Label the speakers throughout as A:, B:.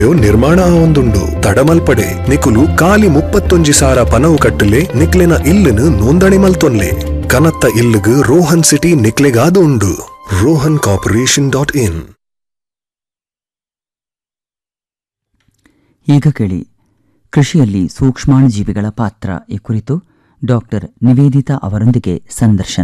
A: ನಿರ್ಮಾಣ ಆವೊಂದುಂಡು ತಡಮಲ್ಪಡೆ ನಿಕುಲು ಕಾಲಿ ಮುಪ್ಪತ್ತೊಂಜಿ ಸಾರ ಪನವು ಕಟ್ಟಲೆ ನಿಕ್ಲೆನ ಇಲ್ಲುನು ನೋಂದಣಿ ಮಲ್ತೊನ್ಲೆ ಕನತ್ತ ಇಲ್ಲುಗು ರೋಹನ್ ಸಿಟಿ ನಿಕ್ಲೆಗಾದು ಉಂಡು ರೋಹನ್ ಕಾರ್ಪೊರೇಷನ್ ಡಾಟ್ ಇನ್
B: ಈಗ ಕೇಳಿ ಕೃಷಿಯಲ್ಲಿ ಸೂಕ್ಷ್ಮಾಣುಜೀವಿಗಳ ಪಾತ್ರ ಈ ಕುರಿತು ಡಾಕ್ಟರ್ ನಿವೇದಿತಾ ಅವರೊಂದಿಗೆ ಸಂದರ್ಶನ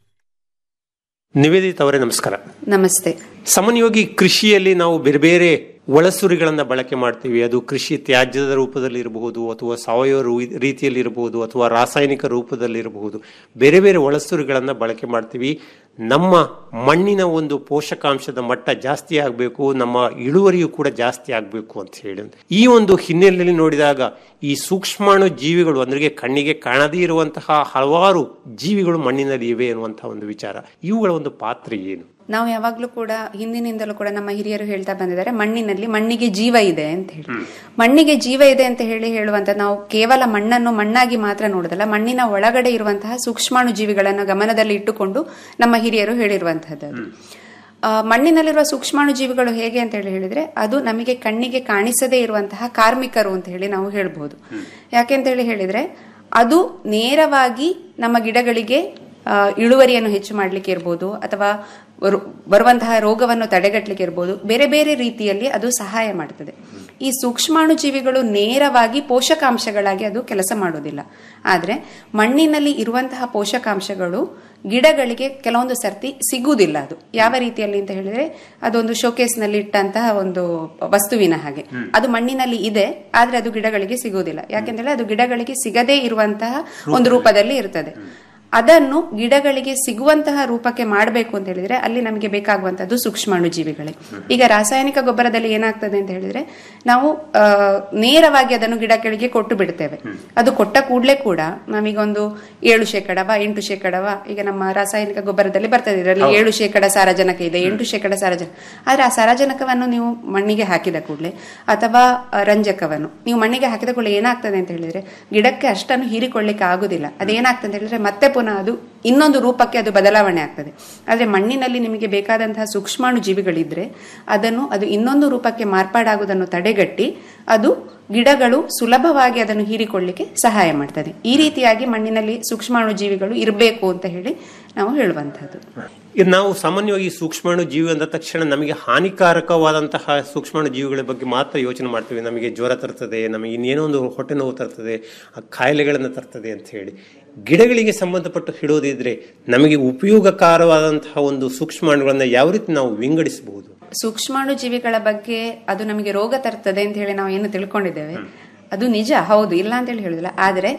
C: ನಿವೇದಿತ ಅವರೇ ನಮಸ್ಕಾರ
D: ನಮಸ್ತೆ
C: ಸಾಮಾನ್ಯವಾಗಿ ಕೃಷಿಯಲ್ಲಿ ನಾವು ಬೇರೆ ಬೇರೆ ಒಳಸುರಿಗಳನ್ನ ಬಳಕೆ ಮಾಡ್ತೀವಿ ಅದು ಕೃಷಿ ತ್ಯಾಜ್ಯದ ರೂಪದಲ್ಲಿ ಇರಬಹುದು ಅಥವಾ ಸಾವಯವ ರೂ- ರೀತಿಯಲ್ಲಿ ಇರಬಹುದು ಅಥವಾ ರಾಸಾಯನಿಕ ರೂಪದಲ್ಲಿ ಇರಬಹುದು ಬೇರೆ ಬೇರೆ ಒಳಸುರಿಗಳನ್ನ ಬಳಕೆ ಮಾಡ್ತೀವಿ ನಮ್ಮ ಮಣ್ಣಿನ ಒಂದು ಪೋಷಕಾಂಶದ ಮಟ್ಟ ಜಾಸ್ತಿ ಆಗಬೇಕು ನಮ್ಮ ಇಳುವರಿಯು ಕೂಡ ಜಾಸ್ತಿ ಆಗಬೇಕು ಅಂತ ಹೇಳಿ ಈ ಒಂದು ಹಿನ್ನೆಲೆಯಲ್ಲಿ ನೋಡಿದಾಗ ಈ ಸೂಕ್ಷ್ಮಾಣು ಜೀವಿಗಳು ಅಂದ್ರೆ ಕಣ್ಣಿಗೆ ಕಾಣದೇ ಇರುವಂತಹ ಹಲವಾರು ಜೀವಿಗಳು ಮಣ್ಣಿನಲ್ಲಿ ಇವೆ ಅನ್ನುವಂತಹ ಒಂದು ವಿಚಾರ ಇವುಗಳ ಒಂದು ಪಾತ್ರ ಏನು
D: ನಾವು ಯಾವಾಗ್ಲೂ ಕೂಡ ಹಿಂದಿನಿಂದಲೂ ಕೂಡ ನಮ್ಮ ಹಿರಿಯರು ಹೇಳ್ತಾ ಬಂದಿದ್ದಾರೆ ಮಣ್ಣಿನಲ್ಲಿ ಮಣ್ಣಿಗೆ ಜೀವ ಇದೆ ಅಂತ ಹೇಳಿ ಮಣ್ಣಿಗೆ ಜೀವ ಇದೆ ಅಂತ ಹೇಳಿ ಹೇಳುವಂತ ನಾವು ಕೇವಲ ಮಣ್ಣನ್ನು ಮಣ್ಣಾಗಿ ಮಾತ್ರ ನೋಡೋದಲ್ಲ ಮಣ್ಣಿನ ಒಳಗಡೆ ಇರುವಂತಹ ಸೂಕ್ಷ್ಮಾಣು ಜೀವಿಗಳನ್ನು ಗಮನದಲ್ಲಿ ಇಟ್ಟುಕೊಂಡು ನಮ್ಮ ಹಿರಿಯರು ಹೇಳಿರುವಂತಹದ್ದು ಅದು. ಆ, ಮಣ್ಣಿನಲ್ಲಿರುವ ಸೂಕ್ಷ್ಮಾಣು ಜೀವಿಗಳು ಹೇಗೆ ಅಂತ ಹೇಳಿ ಹೇಳಿದ್ರೆ ಅದು ನಮಗೆ ಕಣ್ಣಿಗೆ ಕಾಣಿಸದೇ ಇರುವಂತಹ ಕಾರ್ಮಿಕರು ಅಂತ ಹೇಳಿ ನಾವು ಹೇಳ್ಬಹುದು ಯಾಕೆ ಅಂತ ಹೇಳಿ ಹೇಳಿದ್ರೆ ಅದು ನೇರವಾಗಿ ನಮ್ಮ ಗಿಡಗಳಿಗೆ ಆ, ಇಳುವರಿಯನ್ನು ಹೆಚ್ಚು ಮಾಡಲಿಕ್ಕೆ ಇರ್ಬೋದು ಅಥವಾ ರು- ಬರುವಂತಹ ರೋಗವನ್ನು ತಡೆಗಟ್ಟಲಿಕ್ಕೆ ಇರ್ಬೋದು ಬೇರೆ ಬೇರೆ ರೀತಿಯಲ್ಲಿ ಅದು ಸಹಾಯ ಮಾಡ್ತದೆ ಈ ಸೂಕ್ಷ್ಮಾಣು ಜೀವಿಗಳು ನೇರವಾಗಿ ಪೋಷಕಾಂಶಗಳಾಗಿ ಅದು ಕೆಲಸ ಮಾಡೋದಿಲ್ಲ ಆದರೆ ಮಣ್ಣಿನಲ್ಲಿ ಇರುವಂತಹ ಪೋಷಕಾಂಶಗಳು ಗಿಡಗಳಿಗೆ ಕೆಲವೊಂದು ಸರ್ತಿ ಸಿಗುವುದಿಲ್ಲ ಅದು ಯಾವ ರೀತಿಯಲ್ಲಿ ಅಂತ ಹೇಳಿದ್ರೆ ಅದೊಂದು ಶೋಕೇಸ್ನಲ್ಲಿ ಇಟ್ಟಂತಹ ಒಂದು ವಸ್ತುವಿನ ಹಾಗೆ ಅದು ಮಣ್ಣಿನಲ್ಲಿ ಇದೆ ಆದ್ರೆ ಅದು ಗಿಡಗಳಿಗೆ ಸಿಗುವುದಿಲ್ಲ ಯಾಕೆಂದ್ರೆ ಅದು ಗಿಡಗಳಿಗೆ ಸಿಗದೇ ಇರುವಂತಹ ಒಂದು ರೂಪದಲ್ಲಿ ಇರ್ತದೆ ಅದನ್ನು ಗಿಡಗಳಿಗೆ ಸಿಗುವಂತಹ ರೂಪಕ್ಕೆ ಮಾಡಬೇಕು ಅಂತ ಹೇಳಿದ್ರೆ ಅಲ್ಲಿ ನಮಗೆ ಬೇಕಾಗುವಂತದ್ದು ಸೂಕ್ಷ್ಮಾಣು ಜೀವಿಗಳೇ ಈಗ ರಾಸಾಯನಿಕ ಗೊಬ್ಬರದಲ್ಲಿ ಏನಾಗ್ತದೆ ಅಂತ ಹೇಳಿದ್ರೆ ನಾವು ಆ, ನೇರವಾಗಿ ಅದನ್ನು ಗಿಡಗಳಿಗೆ ಕೊಟ್ಟು ಬಿಡ್ತೇವೆ ಅದು ಕೊಟ್ಟ ಕೂಡಲೇ ಕೂಡ ನಾವೀಗ ಒಂದು ಏಳು ಶೇಕಡವ ಎಂಟು ಶೇಕಡವ ಈಗ ನಮ್ಮ ರಾಸಾಯನಿಕ ಗೊಬ್ಬರದಲ್ಲಿ ಬರ್ತದೆ ಇದರಲ್ಲಿ ಏಳು ಶೇಕಡ ಸಾರಜನಕ ಇದೆ ಎಂಟು ಶೇಕಡ ಸಾರಜನಕ ಆದ್ರೆ ಆ ಸಾರಜನಕವನ್ನು ನೀವು ಮಣ್ಣಿಗೆ ಹಾಕಿದ ಕೂಡಲೇ ಅಥವಾ ಆ, ರಂಜಕವನ್ನು ನೀವು ಮಣ್ಣಿಗೆ ಹಾಕಿದ ಕೂಡಲೇ ಏನಾಗ್ತದೆ ಅಂತ ಹೇಳಿದ್ರೆ ಗಿಡಕ್ಕೆ ಅಷ್ಟನ್ನು ಹೀರಿಕೊಳ್ಳಿಕ್ಕೆ ಆಗುದಿಲ್ಲ ಅದೇನಾಗ್ತದೆ ಅಂತ ಹೇಳಿದ್ರೆ ಮತ್ತೆ ಪುನಃ ಅದು ಇನ್ನೊಂದು ರೂಪಕ್ಕೆ ಅದು ಬದಲಾವಣೆ ಆಗ್ತದೆ ಆದ್ರೆ ಮಣ್ಣಿನಲ್ಲಿ ನಿಮಗೆ ಬೇಕಾದಂತಹ ಸೂಕ್ಷ್ಮಾಣು ಜೀವಿಗಳಿದ್ರೆ ಅದನ್ನು ಅದು ಇನ್ನೊಂದು ರೂಪಕ್ಕೆ ಮಾರ್ಪಾಡಾಗುವುದನ್ನು ತಡೆಗಟ್ಟಿ ಅದು ಗಿಡಗಳು ಸುಲಭವಾಗಿ ಅದನ್ನು ಹೀರಿಕೊಳ್ಳಿಕ್ಕೆ ಸಹಾಯ ಮಾಡ್ತದೆ ಈ ರೀತಿಯಾಗಿ ಮಣ್ಣಿನಲ್ಲಿ ಸೂಕ್ಷ್ಮಾಣು ಜೀವಿಗಳು ಇರಬೇಕು ಅಂತ ಹೇಳಿ ನಾವು ಹೇಳುವಂತಹದ್ದು
C: ಇದು ನಾವು ಸಾಮಾನ್ಯವಾಗಿ ಸೂಕ್ಷ್ಮಾಣು ಜೀವಿ ಅಂದ ತಕ್ಷಣ ನಮಗೆ ಹಾನಿಕಾರಕವಾದಂತಹ ಸೂಕ್ಷ್ಮಾಣು ಜೀವಿಗಳ ಬಗ್ಗೆ ಮಾತ್ರ ಯೋಚನೆ ಮಾಡ್ತೀವಿ ನಮಗೆ ಜ್ವರ ತರ್ತದೆ ನಮಗೆ ಇನ್ನೇನೋ ಒಂದು ಹೊಟ್ಟೆ ನೋವು ತರ್ತದೆ ಆ ಕಾಯಿಲೆಗಳನ್ನು ತರ್ತದೆ ಅಂತ ಹೇಳಿ ಗಿಡಗಳಿಗೆ ಸಂಬಂಧಪಟ್ಟು ಹಿಡೋದಿದ್ರೆ ನಮಗೆ ಉಪಯೋಗಕಾರವಾದಂತಹ ಒಂದು ಸೂಕ್ಷ್ಮಾಣುಗಳನ್ನ ಯಾವ ರೀತಿ ನಾವು ವಿಂಗಡಿಸಬಹುದು
D: ಸೂಕ್ಷ್ಮಾಣು ಜೀವಿಗಳ ಬಗ್ಗೆ ಅದು ನಮಗೆ ರೋಗ ತರ್ತದೆ ಅಂತ ಹೇಳಿ ನಾವು ಏನು ತಿಳ್ಕೊಂಡಿದ್ದೇವೆ ಅದು ನಿಜ ಹೌದು ಇಲ್ಲ ಅಂತ ಹೇಳಿ ಹೇಳುದಿಲ್ಲ ಆದ್ರೆ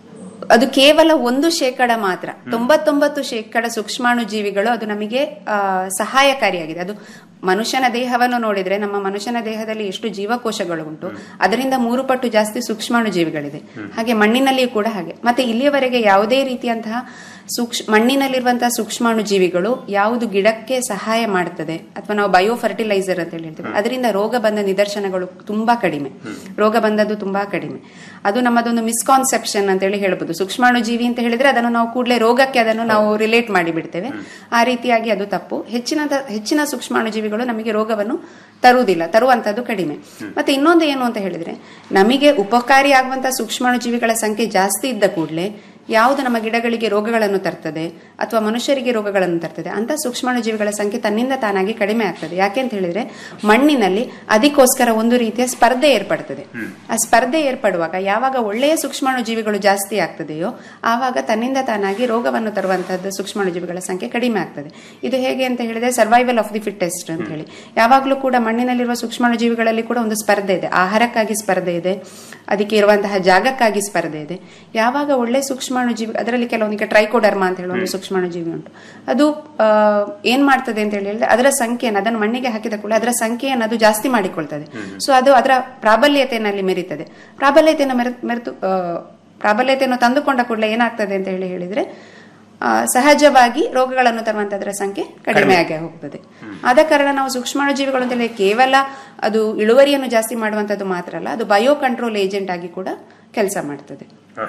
D: ಅದು ಕೇವಲ ಒಂದು ಶೇಕಡ ಮಾತ್ರ ತೊಂಬತ್ತೊಂಬತ್ತು ಶೇಕಡ ಸೂಕ್ಷ್ಮಾಣು ಜೀವಿಗಳು ಅದು ನಮಗೆ ಆ, ಸಹಾಯಕಾರಿಯಾಗಿದೆ ಅದು ಮನುಷ್ಯನ ದೇಹವನ್ನು ನೋಡಿದ್ರೆ ನಮ್ಮ ಮನುಷ್ಯನ ದೇಹದಲ್ಲಿ ಎಷ್ಟು ಜೀವಕೋಶಗಳು ಉಂಟು ಅದರಿಂದ ಮೂರು ಪಟ್ಟು ಜಾಸ್ತಿ ಸೂಕ್ಷ್ಮಾಣು ಜೀವಿಗಳಿದೆ ಹಾಗೆ ಮಣ್ಣಿನಲ್ಲಿಯೂ ಕೂಡ ಹಾಗೆ ಮತ್ತೆ ಇಲ್ಲಿಯವರೆಗೆ ಯಾವುದೇ ರೀತಿಯಂತಹ ಸೂಕ್ಷ್ಮ ಮಣ್ಣಿನಲ್ಲಿರುವಂತಹ ಸೂಕ್ಷ್ಮಾಣು ಜೀವಿಗಳು ಯಾವುದು ಗಿಡಕ್ಕೆ ಸಹಾಯ ಮಾಡ್ತದೆ ಅಥವಾ ನಾವು ಬಯೋ ಫರ್ಟಿಲೈಸರ್ ಅಂತ ಹೇಳಿ ಹೇಳ್ತೀವಿ ಅದರಿಂದ ರೋಗ ಬಂದ ನಿದರ್ಶನಗಳು ತುಂಬಾ ಕಡಿಮೆ ರೋಗ ಬಂದದ್ದು ತುಂಬಾ ಕಡಿಮೆ ಅದು ನಮ್ಮದೊಂದು ಮಿಸ್ಕಾನ್ಸೆಪ್ಷನ್ ಅಂತ ಹೇಳಿ ಹೇಳ್ಬೋದು ಸೂಕ್ಷ್ಮಾಣು ಜೀವಿ ಅಂತ ಹೇಳಿದ್ರೆ ಅದನ್ನು ನಾವು ಕೂಡಲೇ ರೋಗಕ್ಕೆ ಅದನ್ನು ನಾವು ರಿಲೇಟ್ ಮಾಡಿ ಬಿಡ್ತೇವೆ ಆ ರೀತಿಯಾಗಿ ಅದು ತಪ್ಪು ಹೆಚ್ಚಿನ ಹೆಚ್ಚಿನ ಸೂಕ್ಷ್ಮಾಣು ಜೀವಿಗಳು ನಮಗೆ ರೋಗವನ್ನು ತರುವುದಿಲ್ಲ ತರುವಂತದ್ದು ಕಡಿಮೆ ಮತ್ತೆ ಇನ್ನೊಂದು ಏನು ಅಂತ ಹೇಳಿದ್ರೆ ನಮಗೆ ಉಪಕಾರಿ ಆಗುವಂತಹ ಸೂಕ್ಷ್ಮಾಣು ಜೀವಿಗಳ ಸಂಖ್ಯೆ ಜಾಸ್ತಿ ಇದ್ದ ಕೂಡಲೇ ಯಾವುದು ನಮ್ಮ ಗಿಡಗಳಿಗೆ ರೋಗಗಳನ್ನು ತರ್ತದೆ ಅಥವಾ ಮನುಷ್ಯರಿಗೆ ರೋಗಗಳನ್ನು ತರ್ತದೆ ಅಂತ ಸೂಕ್ಷ್ಮಾಣು ಜೀವಿಗಳ ಸಂಖ್ಯೆ ತನ್ನಿಂದ ತಾನಾಗಿ ಕಡಿಮೆ ಆಗ್ತದೆ ಯಾಕೆ ಅಂತ ಹೇಳಿದ್ರೆ ಮಣ್ಣಿನಲ್ಲಿ ಅದಕ್ಕೋಸ್ಕರ ಒಂದು ರೀತಿಯ ಸ್ಪರ್ಧೆ ಏರ್ಪಡ್ತದೆ ಆ ಸ್ಪರ್ಧೆ ಏರ್ಪಡುವಾಗ ಯಾವಾಗ ಒಳ್ಳೆಯ ಸೂಕ್ಷ್ಮಾಣು ಜೀವಿಗಳು ಜಾಸ್ತಿ ಆಗ್ತದೆಯೋ ಆವಾಗ ತನ್ನಿಂದ ತಾನಾಗಿ ರೋಗವನ್ನು ತರುವಂತಹದ್ದು ಸೂಕ್ಷ್ಮಾಣು ಜೀವಿಗಳ ಸಂಖ್ಯೆ ಕಡಿಮೆ ಆಗ್ತದೆ ಇದು ಹೇಗೆ ಅಂತ ಹೇಳಿದ್ರೆ ಸರ್ವೈವಲ್ ಆಫ್ ದಿ ಫಿಟ್ಟೆಸ್ಟ್ ಅಂತ ಹೇಳಿ ಯಾವಾಗಲೂ ಕೂಡ ಮಣ್ಣಿನಲ್ಲಿರುವ ಸೂಕ್ಷ್ಮಾಣು ಜೀವಿಗಳಲ್ಲಿ ಕೂಡ ಒಂದು ಸ್ಪರ್ಧೆ ಇದೆ ಆಹಾರಕ್ಕಾಗಿ ಸ್ಪರ್ಧೆ ಇದೆ ಅದಕ್ಕೆ ಇರುವಂತಹ ಜಾಗಕ್ಕಾಗಿ ಸ್ಪರ್ಧೆ ಇದೆ ಯಾವಾಗ ಒಳ್ಳೆ ಸೂಕ್ಷ್ಮಾಣು ಜೀವಿ ಅದರಲ್ಲಿ ಕೆಲವೊಂದಿಗೆ ಟ್ರೈಕೋಡರ್ಮ ಅಂತ ಹೇಳುವ ಒಂದು ಸೂಕ್ಷ್ಮಾಣು ಜೀವಿ ಉಂಟು ಅದು ಆ, ಏನ್ ಮಾಡ್ತದೆ ಅಂತ ಹೇಳಿ ಹೇಳಿದ್ರೆ ಅದರ ಸಂಖ್ಯೆಯನ್ನು ಅದನ್ನು ಮಣ್ಣಿಗೆ ಹಾಕಿದ ಕೂಡ ಅದರ ಸಂಖ್ಯೆಯನ್ನು ಅದು ಜಾಸ್ತಿ ಮಾಡಿಕೊಳ್ತದೆ ಸೊ ಅದು ಅದರ ಪ್ರಾಬಲ್ಯತೆಯಲ್ಲಿ ಮೆರೀತದೆ ಪ್ರಾಬಲ್ಯತೆಯನ್ನು ಮೆರೆ ಮೆರೆತು ಆ, ಪ್ರಾಬಲ್ಯತೆಯನ್ನು ತಂದುಕೊಂಡ ಕೂಡಲೇ ಏನಾಗ್ತದೆ ಅಂತ ಹೇಳಿ ಹೇಳಿದ್ರೆ ಆ, ಸಹಜವಾಗಿ ರೋಗಗಳನ್ನು ತರುವಂತದ್ರ ಸಂಖ್ಯೆ ಕಡಿಮೆ ಆಗಿ ಹೋಗ್ತದೆ ಆದ ಕಾರಣ ನಾವು ಸೂಕ್ಷ್ಮಾಣು ಜೀವಿಗಳು ಅಂತ ಹೇಳಿ ಕೇವಲ ಅದು ಇಳುವರಿಯನ್ನು ಜಾಸ್ತಿ ಮಾಡುವಂತದ್ದು ಮಾತ್ರ ಅಲ್ಲ ಅದು ಬಯೋ ಕಂಟ್ರೋಲ್ ಏಜೆಂಟ್ ಆಗಿ ಕೂಡ ಕೆಲಸ ಮಾಡ್ತದೆ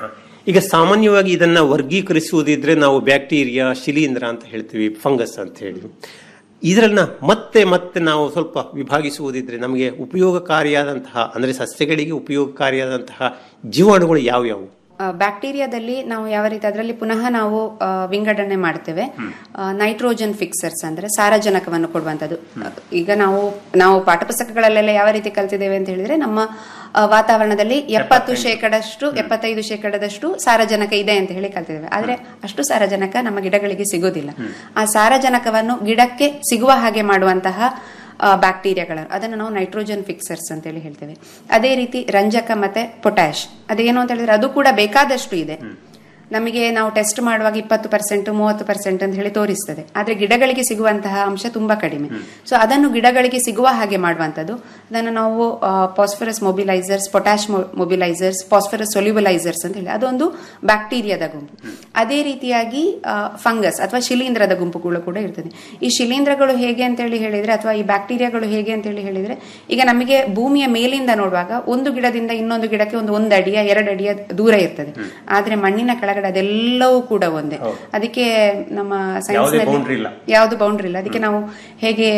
C: ಈಗ ಸಾಮಾನ್ಯವಾಗಿ ಇದನ್ನ ವರ್ಗೀಕರಿಸುವುದಿದ್ರೆ ನಾವು ಬ್ಯಾಕ್ಟೀರಿಯಾ ಶಿಲೀಂಧ್ರ ಅಂತ ಹೇಳ್ತೀವಿ ಫಂಗಸ್ ಅಂತ ಹೇಳಿ ಇದರನ್ನ ಮತ್ತೆ ಮತ್ತೆ ನಾವು ಸ್ವಲ್ಪ ವಿಭಾಗಿಸುವುದಿದ್ರೆ ನಮಗೆ ಉಪಯೋಗಕಾರಿಯಾದಂತಹ ಅಂದರೆ ಸಸ್ಯಗಳಿಗೆ ಉಪಯೋಗಕಾರಿಯಾದಂತಹ ಜೀವಾಣುಗಳು ಯಾವ್ಯಾವು
D: ಆ, ಬ್ಯಾಕ್ಟೀರಿಯಾದಲ್ಲಿ ನಾವು ಯಾವ ರೀತಿ ಅದರಲ್ಲಿ ಪುನಃ ನಾವು ಆ, ವಿಂಗಡಣೆ ಮಾಡ್ತೇವೆ ಆ, ನೈಟ್ರೋಜನ್ ಫಿಕ್ಸರ್ಸ್ ಅಂದ್ರೆ ಸಾರಜನಕವನ್ನು ಕೊಡುವಂಥದ್ದು ಈಗ ನಾವು ನಾವು ಪಾಠಪುಸ್ತಕಗಳಲ್ಲೆಲ್ಲ ಯಾವ ರೀತಿ ಕಲ್ತಿದ್ದೇವೆ ಅಂತ ಹೇಳಿದ್ರೆ ನಮ್ಮ ಆ, ವಾತಾವರಣದಲ್ಲಿ ಎಪ್ಪತ್ತು ಶೇಕಡಷ್ಟು ಎಪ್ಪತ್ತೈದು ಶೇಕಡದಷ್ಟು ಸಾರಜನಕ ಇದೆ ಅಂತ ಹೇಳಿ ಕಲ್ತಿದ್ದೇವೆ ಆದ್ರೆ ಅಷ್ಟು ಸಾರಜನಕ ನಮ್ಮ ಗಿಡಗಳಿಗೆ ಸಿಗೋದಿಲ್ಲ ಆ ಸಾರಜನಕವನ್ನು ಗಿಡಕ್ಕೆ ಸಿಗುವ ಹಾಗೆ ಮಾಡುವಂತಹ ಬ್ಯಾಕ್ಟೀರಿಯಾಗಳ ಅದನ್ನು ನಾವು ನೈಟ್ರೋಜನ್ ಫಿಕ್ಸರ್ಸ್ ಅಂತೇಳಿ ಹೇಳ್ತೇವೆ ಅದೇ ರೀತಿ ರಂಜಕ ಮತ್ತೆ ಪೊಟ್ಯಾಶ್ ಅದೇನು ಅಂತ ಹೇಳಿದ್ರೆ ಅದು ಕೂಡ ಬೇಕಾದಷ್ಟು ಇದೆ ನಮಗೆ ನಾವು ಟೆಸ್ಟ್ ಮಾಡುವಾಗ ಇಪ್ಪತ್ತು ಪರ್ಸೆಂಟ್ ಮೂವತ್ತು ಪರ್ಸೆಂಟ್ ಅಂತ ಹೇಳಿ ತೋರಿಸ್ತದೆ ಆದ್ರೆ ಗಿಡಗಳಿಗೆ ಸಿಗುವಂತಹ ಅಂಶ ತುಂಬಾ ಕಡಿಮೆ ಸೊ ಅದನ್ನು ಗಿಡಗಳಿಗೆ ಸಿಗುವ ಹಾಗೆ ಮಾಡುವಂಥದ್ದು ಅದನ್ನು ನಾವು phosphorus mobilisers potash mobilisers phosphorus solubilisers ಅಂತ ಹೇಳಿ ಅದೊಂದು ಬ್ಯಾಕ್ಟೀರಿಯಾದ ಗುಂಪು ಅದೇ ರೀತಿಯಾಗಿ ಫಂಗಸ್ ಅಥವಾ ಶಿಲೀಂಧ್ರದ ಗುಂಪುಗಳು ಕೂಡ ಇರ್ತದೆ ಈ ಶಿಲೀಂಧ್ರಗಳು ಹೇಗೆ ಅಂತ ಹೇಳಿ ಹೇಳಿದ್ರೆ ಅಥವಾ ಈ ಬ್ಯಾಕ್ಟೀರಿಯಾಗಳು ಹೇಗೆ ಅಂತ ಹೇಳಿ ಹೇಳಿದ್ರೆ ಈಗ ನಮಗೆ ಭೂಮಿಯ ಮೇಲಿಂದ ನೋಡುವಾಗ ಒಂದು ಗಿಡದಿಂದ ಇನ್ನೊಂದು ಗಿಡಕ್ಕೆ ಒಂದು ಒಂದು ಅಡಿಯ ಎರಡು ಅಡಿಯ ದೂರ ಇರ್ತದೆ ಆದ್ರೆ ಮಣ್ಣಿನ ಕೆಳಗಡೆ ಅದೆಲ್ಲವೂ ಕೂಡ ಒಂದೇ ಅದಕ್ಕೆ ನಮ್ಮ ಸೈನ್ಸ್
C: ಯಾವುದೇ
D: ನಲ್ಲಿ
C: boundary ಇಲ್ಲ.
D: ಯಾವುದು ಬೌಂಡ್ರಿ ಇಲ್ಲ ಅದಕ್ಕೆ ನಾವು ಹೇಗೆ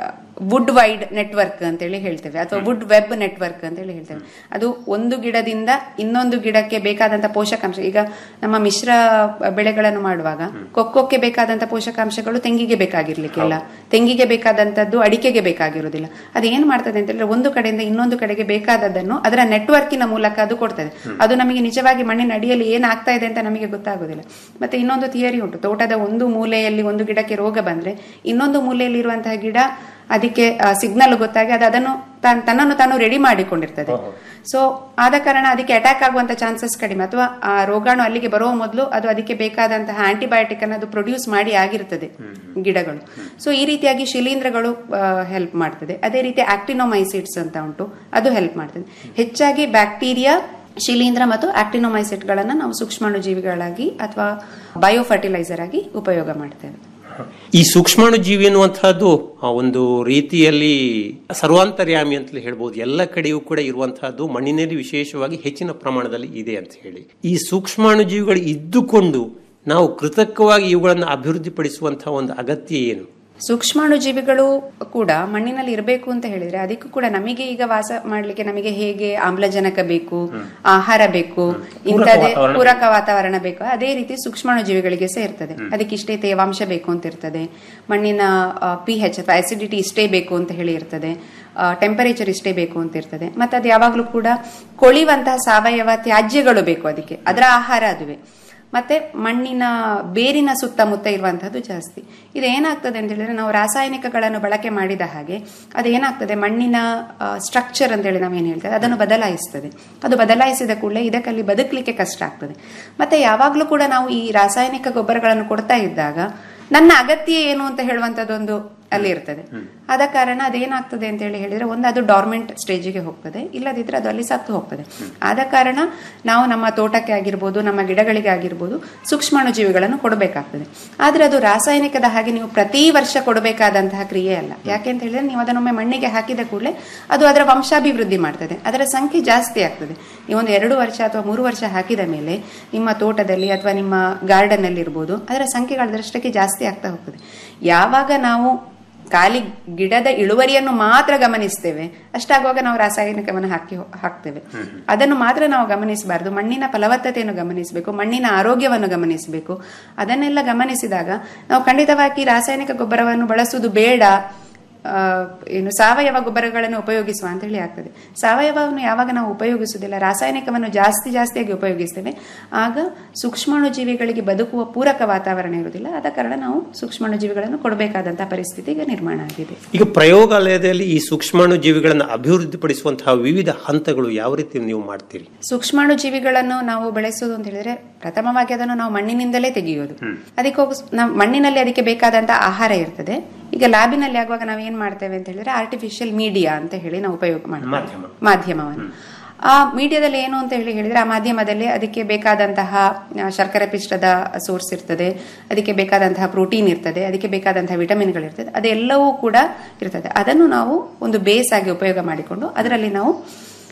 D: ವುಡ್ ವೈಡ್ ನೆಟ್ವರ್ಕ್ ಅಂತೇಳಿ ಹೇಳ್ತೇವೆ ಅಥವಾ ವುಡ್ ವೆಬ್ ನೆಟ್ವರ್ಕ್ ಅಂತೇಳಿ ಹೇಳ್ತೇವೆ ಅದು ಒಂದು ಗಿಡದಿಂದ ಇನ್ನೊಂದು ಗಿಡಕ್ಕೆ ಬೇಕಾದಂತ ಪೋಷಕಾಂಶ ಈಗ ನಮ್ಮ ಮಿಶ್ರ ಬೆಳೆಗಳನ್ನು ಮಾಡುವಾಗ ಕೊಕ್ಕೊಕ್ಕೆ ಬೇಕಾದಂತ ಪೋಷಕಾಂಶಗಳು ತೆಂಗಿಗೆ ಬೇಕಾಗಿರ್ಲಿಕ್ಕಿಲ್ಲ ತೆಂಗಿಗೆ ಬೇಕಾದಂತದ್ದು ಅಡಿಕೆಗೆ ಬೇಕಾಗಿರುವುದಿಲ್ಲ ಅದು ಏನ್ ಮಾಡ್ತದೆ ಅಂತ ಹೇಳಿದ್ರೆ ಒಂದು ಕಡೆಯಿಂದ ಇನ್ನೊಂದು ಕಡೆಗೆ ಬೇಕಾದದ್ದನ್ನು ಅದರ ನೆಟ್ವರ್ಕಿನ ಮೂಲಕ ಅದು ಕೊಡ್ತದೆ ಅದು ನಮಗೆ ನಿಜವಾಗಿ ಮಣ್ಣಿನ ಅಡಿಯಲ್ಲಿ ಏನಾಗ್ತಾ ಇದೆ ಅಂತ ನಮಗೆ ಗೊತ್ತಾಗುದಿಲ್ಲ ಮತ್ತೆ ಇನ್ನೊಂದು ಥಿಯರಿ ಉಂಟು ತೋಟದ ಒಂದು ಮೂಲೆಯಲ್ಲಿ ಒಂದು ಗಿಡಕ್ಕೆ ರೋಗ ಬಂದ್ರೆ ಇನ್ನೊಂದು ಮೂಲೆಯಲ್ಲಿ ಇರುವಂತಹ ಗಿಡ ಅದಕ್ಕೆ ಸಿಗ್ನಲ್ ಗೊತ್ತಾಗಿ ಅದು ಅದನ್ನು ತಾನ್- ತನ್ನನ್ನು ತಾನು ರೆಡಿ ಮಾಡಿಕೊಂಡಿರ್ತದೆ ಸೊ ಆದ ಕಾರಣ ಅದಕ್ಕೆ ಅಟ್ಯಾಕ್ ಆಗುವಂತ ಚಾನ್ಸಸ್ ಕಡಿಮೆ ಅಥವಾ ಆ ರೋಗಾಣು ಅಲ್ಲಿಗೆ ಬರುವ ಮೊದಲು ಅದು ಅದಕ್ಕೆ ಬೇಕಾದಂತಹ ಆಂಟಿಬಯೋಟಿಕ್ ಅನ್ನು ಅದು ಪ್ರೊಡ್ಯೂಸ್ ಮಾಡಿ ಆಗಿರ್ತದೆ ಗಿಡಗಳು ಸೊ ಈ ರೀತಿಯಾಗಿ ಶಿಲೀಂಧ್ರಗಳು ಹೆಲ್ಪ್ ಮಾಡ್ತದೆ ಅದೇ ರೀತಿ ಆಕ್ಟಿನೋಮೈಸಿಡ್ಸ್ ಅಂತ ಉಂಟು ಅದು ಹೆಲ್ಪ್ ಮಾಡ್ತದೆ ಹೆಚ್ಚಾಗಿ ಬ್ಯಾಕ್ಟೀರಿಯಾ ಶಿಲೀಂಧ್ರ ಮತ್ತು ಆಕ್ಟಿನೋಮೈಸಿಟ್ಗಳನ್ನು ನಾವು ಸೂಕ್ಷ್ಮಾಣು ಜೀವಿಗಳಾಗಿ ಅಥವಾ ಬಯೋ ಫರ್ಟಿಲೈಸರ್ ಆಗಿ ಉಪಯೋಗ ಮಾಡ್ತೇವೆ
C: ಈ ಸೂಕ್ಷ್ಮಾಣು ಜೀವಿ ಎನ್ನುವಂತಹದ್ದು ಆ, ಒಂದು ರೀತಿಯಲ್ಲಿ ಸರ್ವಾಂತರ್ಯಾಮಿ ಅಂತಲೇ ಹೇಳ್ಬೋದು ಎಲ್ಲ ಕಡೆಯೂ ಕೂಡ ಇರುವಂತಹದ್ದು ಮಣ್ಣಿನಲ್ಲಿ ವಿಶೇಷವಾಗಿ ಹೆಚ್ಚಿನ ಪ್ರಮಾಣದಲ್ಲಿ ಇದೆ ಅಂತ ಹೇಳಿ ಈ ಸೂಕ್ಷ್ಮಾಣು ಜೀವಿಗಳು ಇದ್ದುಕೊಂಡು ನಾವು ಕೃತಕವಾಗಿ ಇವುಗಳನ್ನು ಅಭಿವೃದ್ಧಿಪಡಿಸುವಂತಹ ಒಂದು ಅಗತ್ಯ ಏನು
D: ಸೂಕ್ಷ್ಮಾಣು ಜೀವಿಗಳು ಕೂಡ ಮಣ್ಣಿನಲ್ಲಿ ಇರಬೇಕು ಅಂತ ಹೇಳಿದ್ರೆ ಅದಕ್ಕೂ ಕೂಡ ನಮಗೆ ಈಗ ವಾಸ ಮಾಡ್ಲಿಕ್ಕೆ ನಮಗೆ ಹೇಗೆ ಆಮ್ಲಜನಕ ಬೇಕು ಆಹಾರ ಬೇಕು ಇಂಥದೇ ಪೂರಕ ವಾತಾವರಣ ಬೇಕು ಅದೇ ರೀತಿ ಸೂಕ್ಷ್ಮಾಣು ಜೀವಿಗಳಿಗೆ ಸಹ ಇರ್ತದೆ ಅದಕ್ಕೆ ಇಷ್ಟೇ ತೇವಾಂಶ ಬೇಕು ಅಂತ ಇರ್ತದೆ ಮಣ್ಣಿನ ಪಿ ಹೆಚ್ ಅಥವಾ ಅಸಿಡಿಟಿ ಇಷ್ಟೇ ಬೇಕು ಅಂತ ಹೇಳಿ ಇರ್ತದೆ ಟೆಂಪರೇಚರ್ ಇಷ್ಟೇ ಬೇಕು ಅಂತ ಇರ್ತದೆ ಮತ್ತೆ ಅದು ಯಾವಾಗಲೂ ಕೂಡ ಕೊಳಿಯುವಂತಹ ಸಾವಯವ ತ್ಯಾಜ್ಯಗಳು ಬೇಕು ಅದಕ್ಕೆ ಅದರ ಆಹಾರ ಅದುವೇ ಮತ್ತೆ ಮಣ್ಣಿನ ಬೇರಿನ ಸುತ್ತಮುತ್ತ ಇರುವಂತಹದ್ದು ಜಾಸ್ತಿ ಇದು ಏನಾಗ್ತದೆ ಅಂತ ಹೇಳಿದ್ರೆ ನಾವು ರಾಸಾಯನಿಕಗಳನ್ನು ಬಳಕೆ ಮಾಡಿದ ಹಾಗೆ ಅದು ಏನಾಗ್ತದೆ ಮಣ್ಣಿನ ಸ್ಟ್ರಕ್ಚರ್ ಅಂತ ಹೇಳಿ ನಾವೇನು ಹೇಳ್ತೇವೆ ಅದನ್ನು ಬದಲಾಯಿಸ್ತದೆ ಅದು ಬದಲಾಯಿಸಿದ ಕೂಡಲೇ ಇದಕ್ಕಲ್ಲಿ ಬದುಕಲಿಕ್ಕೆ ಕಷ್ಟ ಆಗ್ತದೆ ಮತ್ತೆ ಯಾವಾಗಲೂ ಕೂಡ ನಾವು ಈ ರಾಸಾಯನಿಕ ಗೊಬ್ಬರಗಳನ್ನು ಕೊಡ್ತಾ ಇದ್ದಾಗ ನನ್ನ ಅಗತ್ಯ ಏನು ಅಂತ ಹೇಳುವಂತದ್ದೊಂದು ಅಲ್ಲಿ ಇರ್ತದೆ ಆದ ಕಾರಣ ಅದೇನಾಗ್ತದೆ ಅಂತ ಹೇಳಿ ಹೇಳಿದ್ರೆ ಒಂದು ಅದು ಡಾರ್ಮೆಂಟ್ ಸ್ಟೇಜಿಗೆ ಹೋಗ್ತದೆ ಇಲ್ಲದಿದ್ರೆ ಅದು ಅಲ್ಲಿ ಸತ್ತು ಹೋಗ್ತದೆ ಆದ ಕಾರಣ ನಾವು ನಮ್ಮ ತೋಟಕ್ಕೆ ಆಗಿರ್ಬೋದು ನಮ್ಮ ಗಿಡಗಳಿಗೆ ಆಗಿರ್ಬೋದು ಸೂಕ್ಷ್ಮಾಣು ಜೀವಿಗಳನ್ನು ಕೊಡಬೇಕಾಗ್ತದೆ ಆದ್ರೆ ಅದು ರಾಸಾಯನಿಕದ ಹಾಗೆ ನೀವು ಪ್ರತಿ ವರ್ಷ ಕೊಡಬೇಕಾದಂತಹ ಕ್ರಿಯೆ ಅಲ್ಲ ಯಾಕೆ ಅಂತ ಹೇಳಿದ್ರೆ ನೀವು ಅದನ್ನೊಮ್ಮೆ ಮಣ್ಣಿಗೆ ಹಾಕಿದ ಕೂಡಲೇ ಅದು ಅದರ ವಂಶಾಭಿವೃದ್ಧಿ ಮಾಡ್ತದೆ ಅದರ ಸಂಖ್ಯೆ ಜಾಸ್ತಿ ಆಗ್ತದೆ ನೀವೊಂದು ಎರಡು ವರ್ಷ ಅಥವಾ ಮೂರು ವರ್ಷ ಹಾಕಿದ ಮೇಲೆ ನಿಮ್ಮ ತೋಟದಲ್ಲಿ ಅಥವಾ ನಿಮ್ಮ ಗಾರ್ಡನ್ ಅಲ್ಲಿ ಇರ್ಬೋದು ಅದರ ಸಂಖ್ಯೆಗಳು ಅದರಷ್ಟಕ್ಕೆ ಜಾಸ್ತಿ ಆಗ್ತಾ ಹೋಗ್ತದೆ ಯಾವಾಗ ನಾವು ಖಾಲಿ ಗಿಡದ ಇಳುವರಿಯನ್ನು ಮಾತ್ರ ಗಮನಿಸ್ತೇವೆ ಅಷ್ಟಾಗುವಾಗ ನಾವು ರಾಸಾಯನಿಕವನ್ನು ಹಾಕಿ ಹಾಕ್ತೇವೆ ಅದನ್ನು ಮಾತ್ರ ನಾವು ಗಮನಿಸಬಾರದು ಮಣ್ಣಿನ ಫಲವತ್ತತೆಯನ್ನು ಗಮನಿಸಬೇಕು ಮಣ್ಣಿನ ಆರೋಗ್ಯವನ್ನು ಗಮನಿಸಬೇಕು ಅದನ್ನೆಲ್ಲ ಗಮನಿಸಿದಾಗ ನಾವು ಖಂಡಿತವಾಗಿ ರಾಸಾಯನಿಕ ಗೊಬ್ಬರವನ್ನು ಬಳಸುವುದು ಬೇಡ ಆ, ಏನು ಸಾವಯವ ಗೊಬ್ಬರಗಳನ್ನು ಉಪಯೋಗಿಸುವ ಅಂತ ಹೇಳಿ ಆಗ್ತದೆ ಸಾವಯವವನ್ನು ಯಾವಾಗ ನಾವು ಉಪಯೋಗಿಸುವುದಿಲ್ಲ ರಾಸಾಯನಿಕವನ್ನು ಜಾಸ್ತಿ ಜಾಸ್ತಿಯಾಗಿ ಉಪಯೋಗಿಸ್ತೇವೆ ಆಗ ಸೂಕ್ಷ್ಮಾಣು ಜೀವಿಗಳಿಗೆ ಬದುಕುವ ಪೂರಕ ವಾತಾವರಣ ಇರುವುದಿಲ್ಲ ಆದ ಕಾರಣ ನಾವು ಸೂಕ್ಷ್ಮಾಣು ಜೀವಿಗಳನ್ನು ಕೊಡಬೇಕಾದಂತಹ ಪರಿಸ್ಥಿತಿ ಈಗ ನಿರ್ಮಾಣ ಆಗಿದೆ
C: ಈಗ ಪ್ರಯೋಗಾಲಯದಲ್ಲಿ ಈ ಸೂಕ್ಷ್ಮಾಣು ಜೀವಿಗಳನ್ನು ಅಭಿವೃದ್ಧಿಪಡಿಸುವಂತಹ ವಿವಿಧ ಹಂತಗಳು ಯಾವ ರೀತಿ ನೀವು ಮಾಡ್ತೀರಿ
D: ಸೂಕ್ಷ್ಮಾಣು ಜೀವಿಗಳನ್ನು ನಾವು ಬೆಳೆಸೋದು ಅಂತ ಹೇಳಿದ್ರೆ ಪ್ರಥಮವಾಗಿ ಅದನ್ನು ನಾವು ಮಣ್ಣಿನಿಂದಲೇ ತೆಗೆಯೋದು ಅದಕ್ಕೆ ಹೋಗಿ ನಾವು ಮಣ್ಣಿನಲ್ಲಿ ಅದಕ್ಕೆ ಬೇಕಾದಂತಹ ಆಹಾರ ಇರ್ತದೆ ಈಗ ಲ್ಯಾಬಿನಲ್ಲಿ ಆಗುವಾಗ ನಾವು ಏನ್ ಮಾಡ್ತೇವೆ ಅಂತ ಹೇಳಿದ್ರೆ ಆರ್ಟಿಫಿಷಿಯಲ್ ಮೀಡಿಯಾ ಅಂತ ಹೇಳಿ ನಾವು ಉಪಯೋಗ ಮಾಡ್ತೇವೆ
C: ಮಾಧ್ಯಮ.
D: ಮಾಧ್ಯಮವನ್ನು ಆ ಮೀಡಿಯಾದಲ್ಲಿ ಏನು ಅಂತ ಹೇಳಿ ಹೇಳಿದ್ರೆ ಆ ಮಾಧ್ಯಮದಲ್ಲಿ ಅದಕ್ಕೆ ಬೇಕಾದಂತಹ ಆ, ಶರ್ಕರೆ ಪಿಷ್ಟದ ಸೋರ್ಸ್ ಇರ್ತದೆ ಅದಕ್ಕೆ ಬೇಕಾದಂತಹ ಪ್ರೋಟೀನ್ ಇರ್ತದೆ ಅದಕ್ಕೆ ಬೇಕಾದಂತಹ ವಿಟಮಿನ್ಗಳಿರ್ತದೆ ಅದೆಲ್ಲವೂ ಕೂಡ ಇರ್ತದೆ ಅದನ್ನು ನಾವು ಒಂದು ಬೇಸ್ ಆಗಿ ಉಪಯೋಗ ಮಾಡಿಕೊಂಡು ಅದರಲ್ಲಿ ನಾವು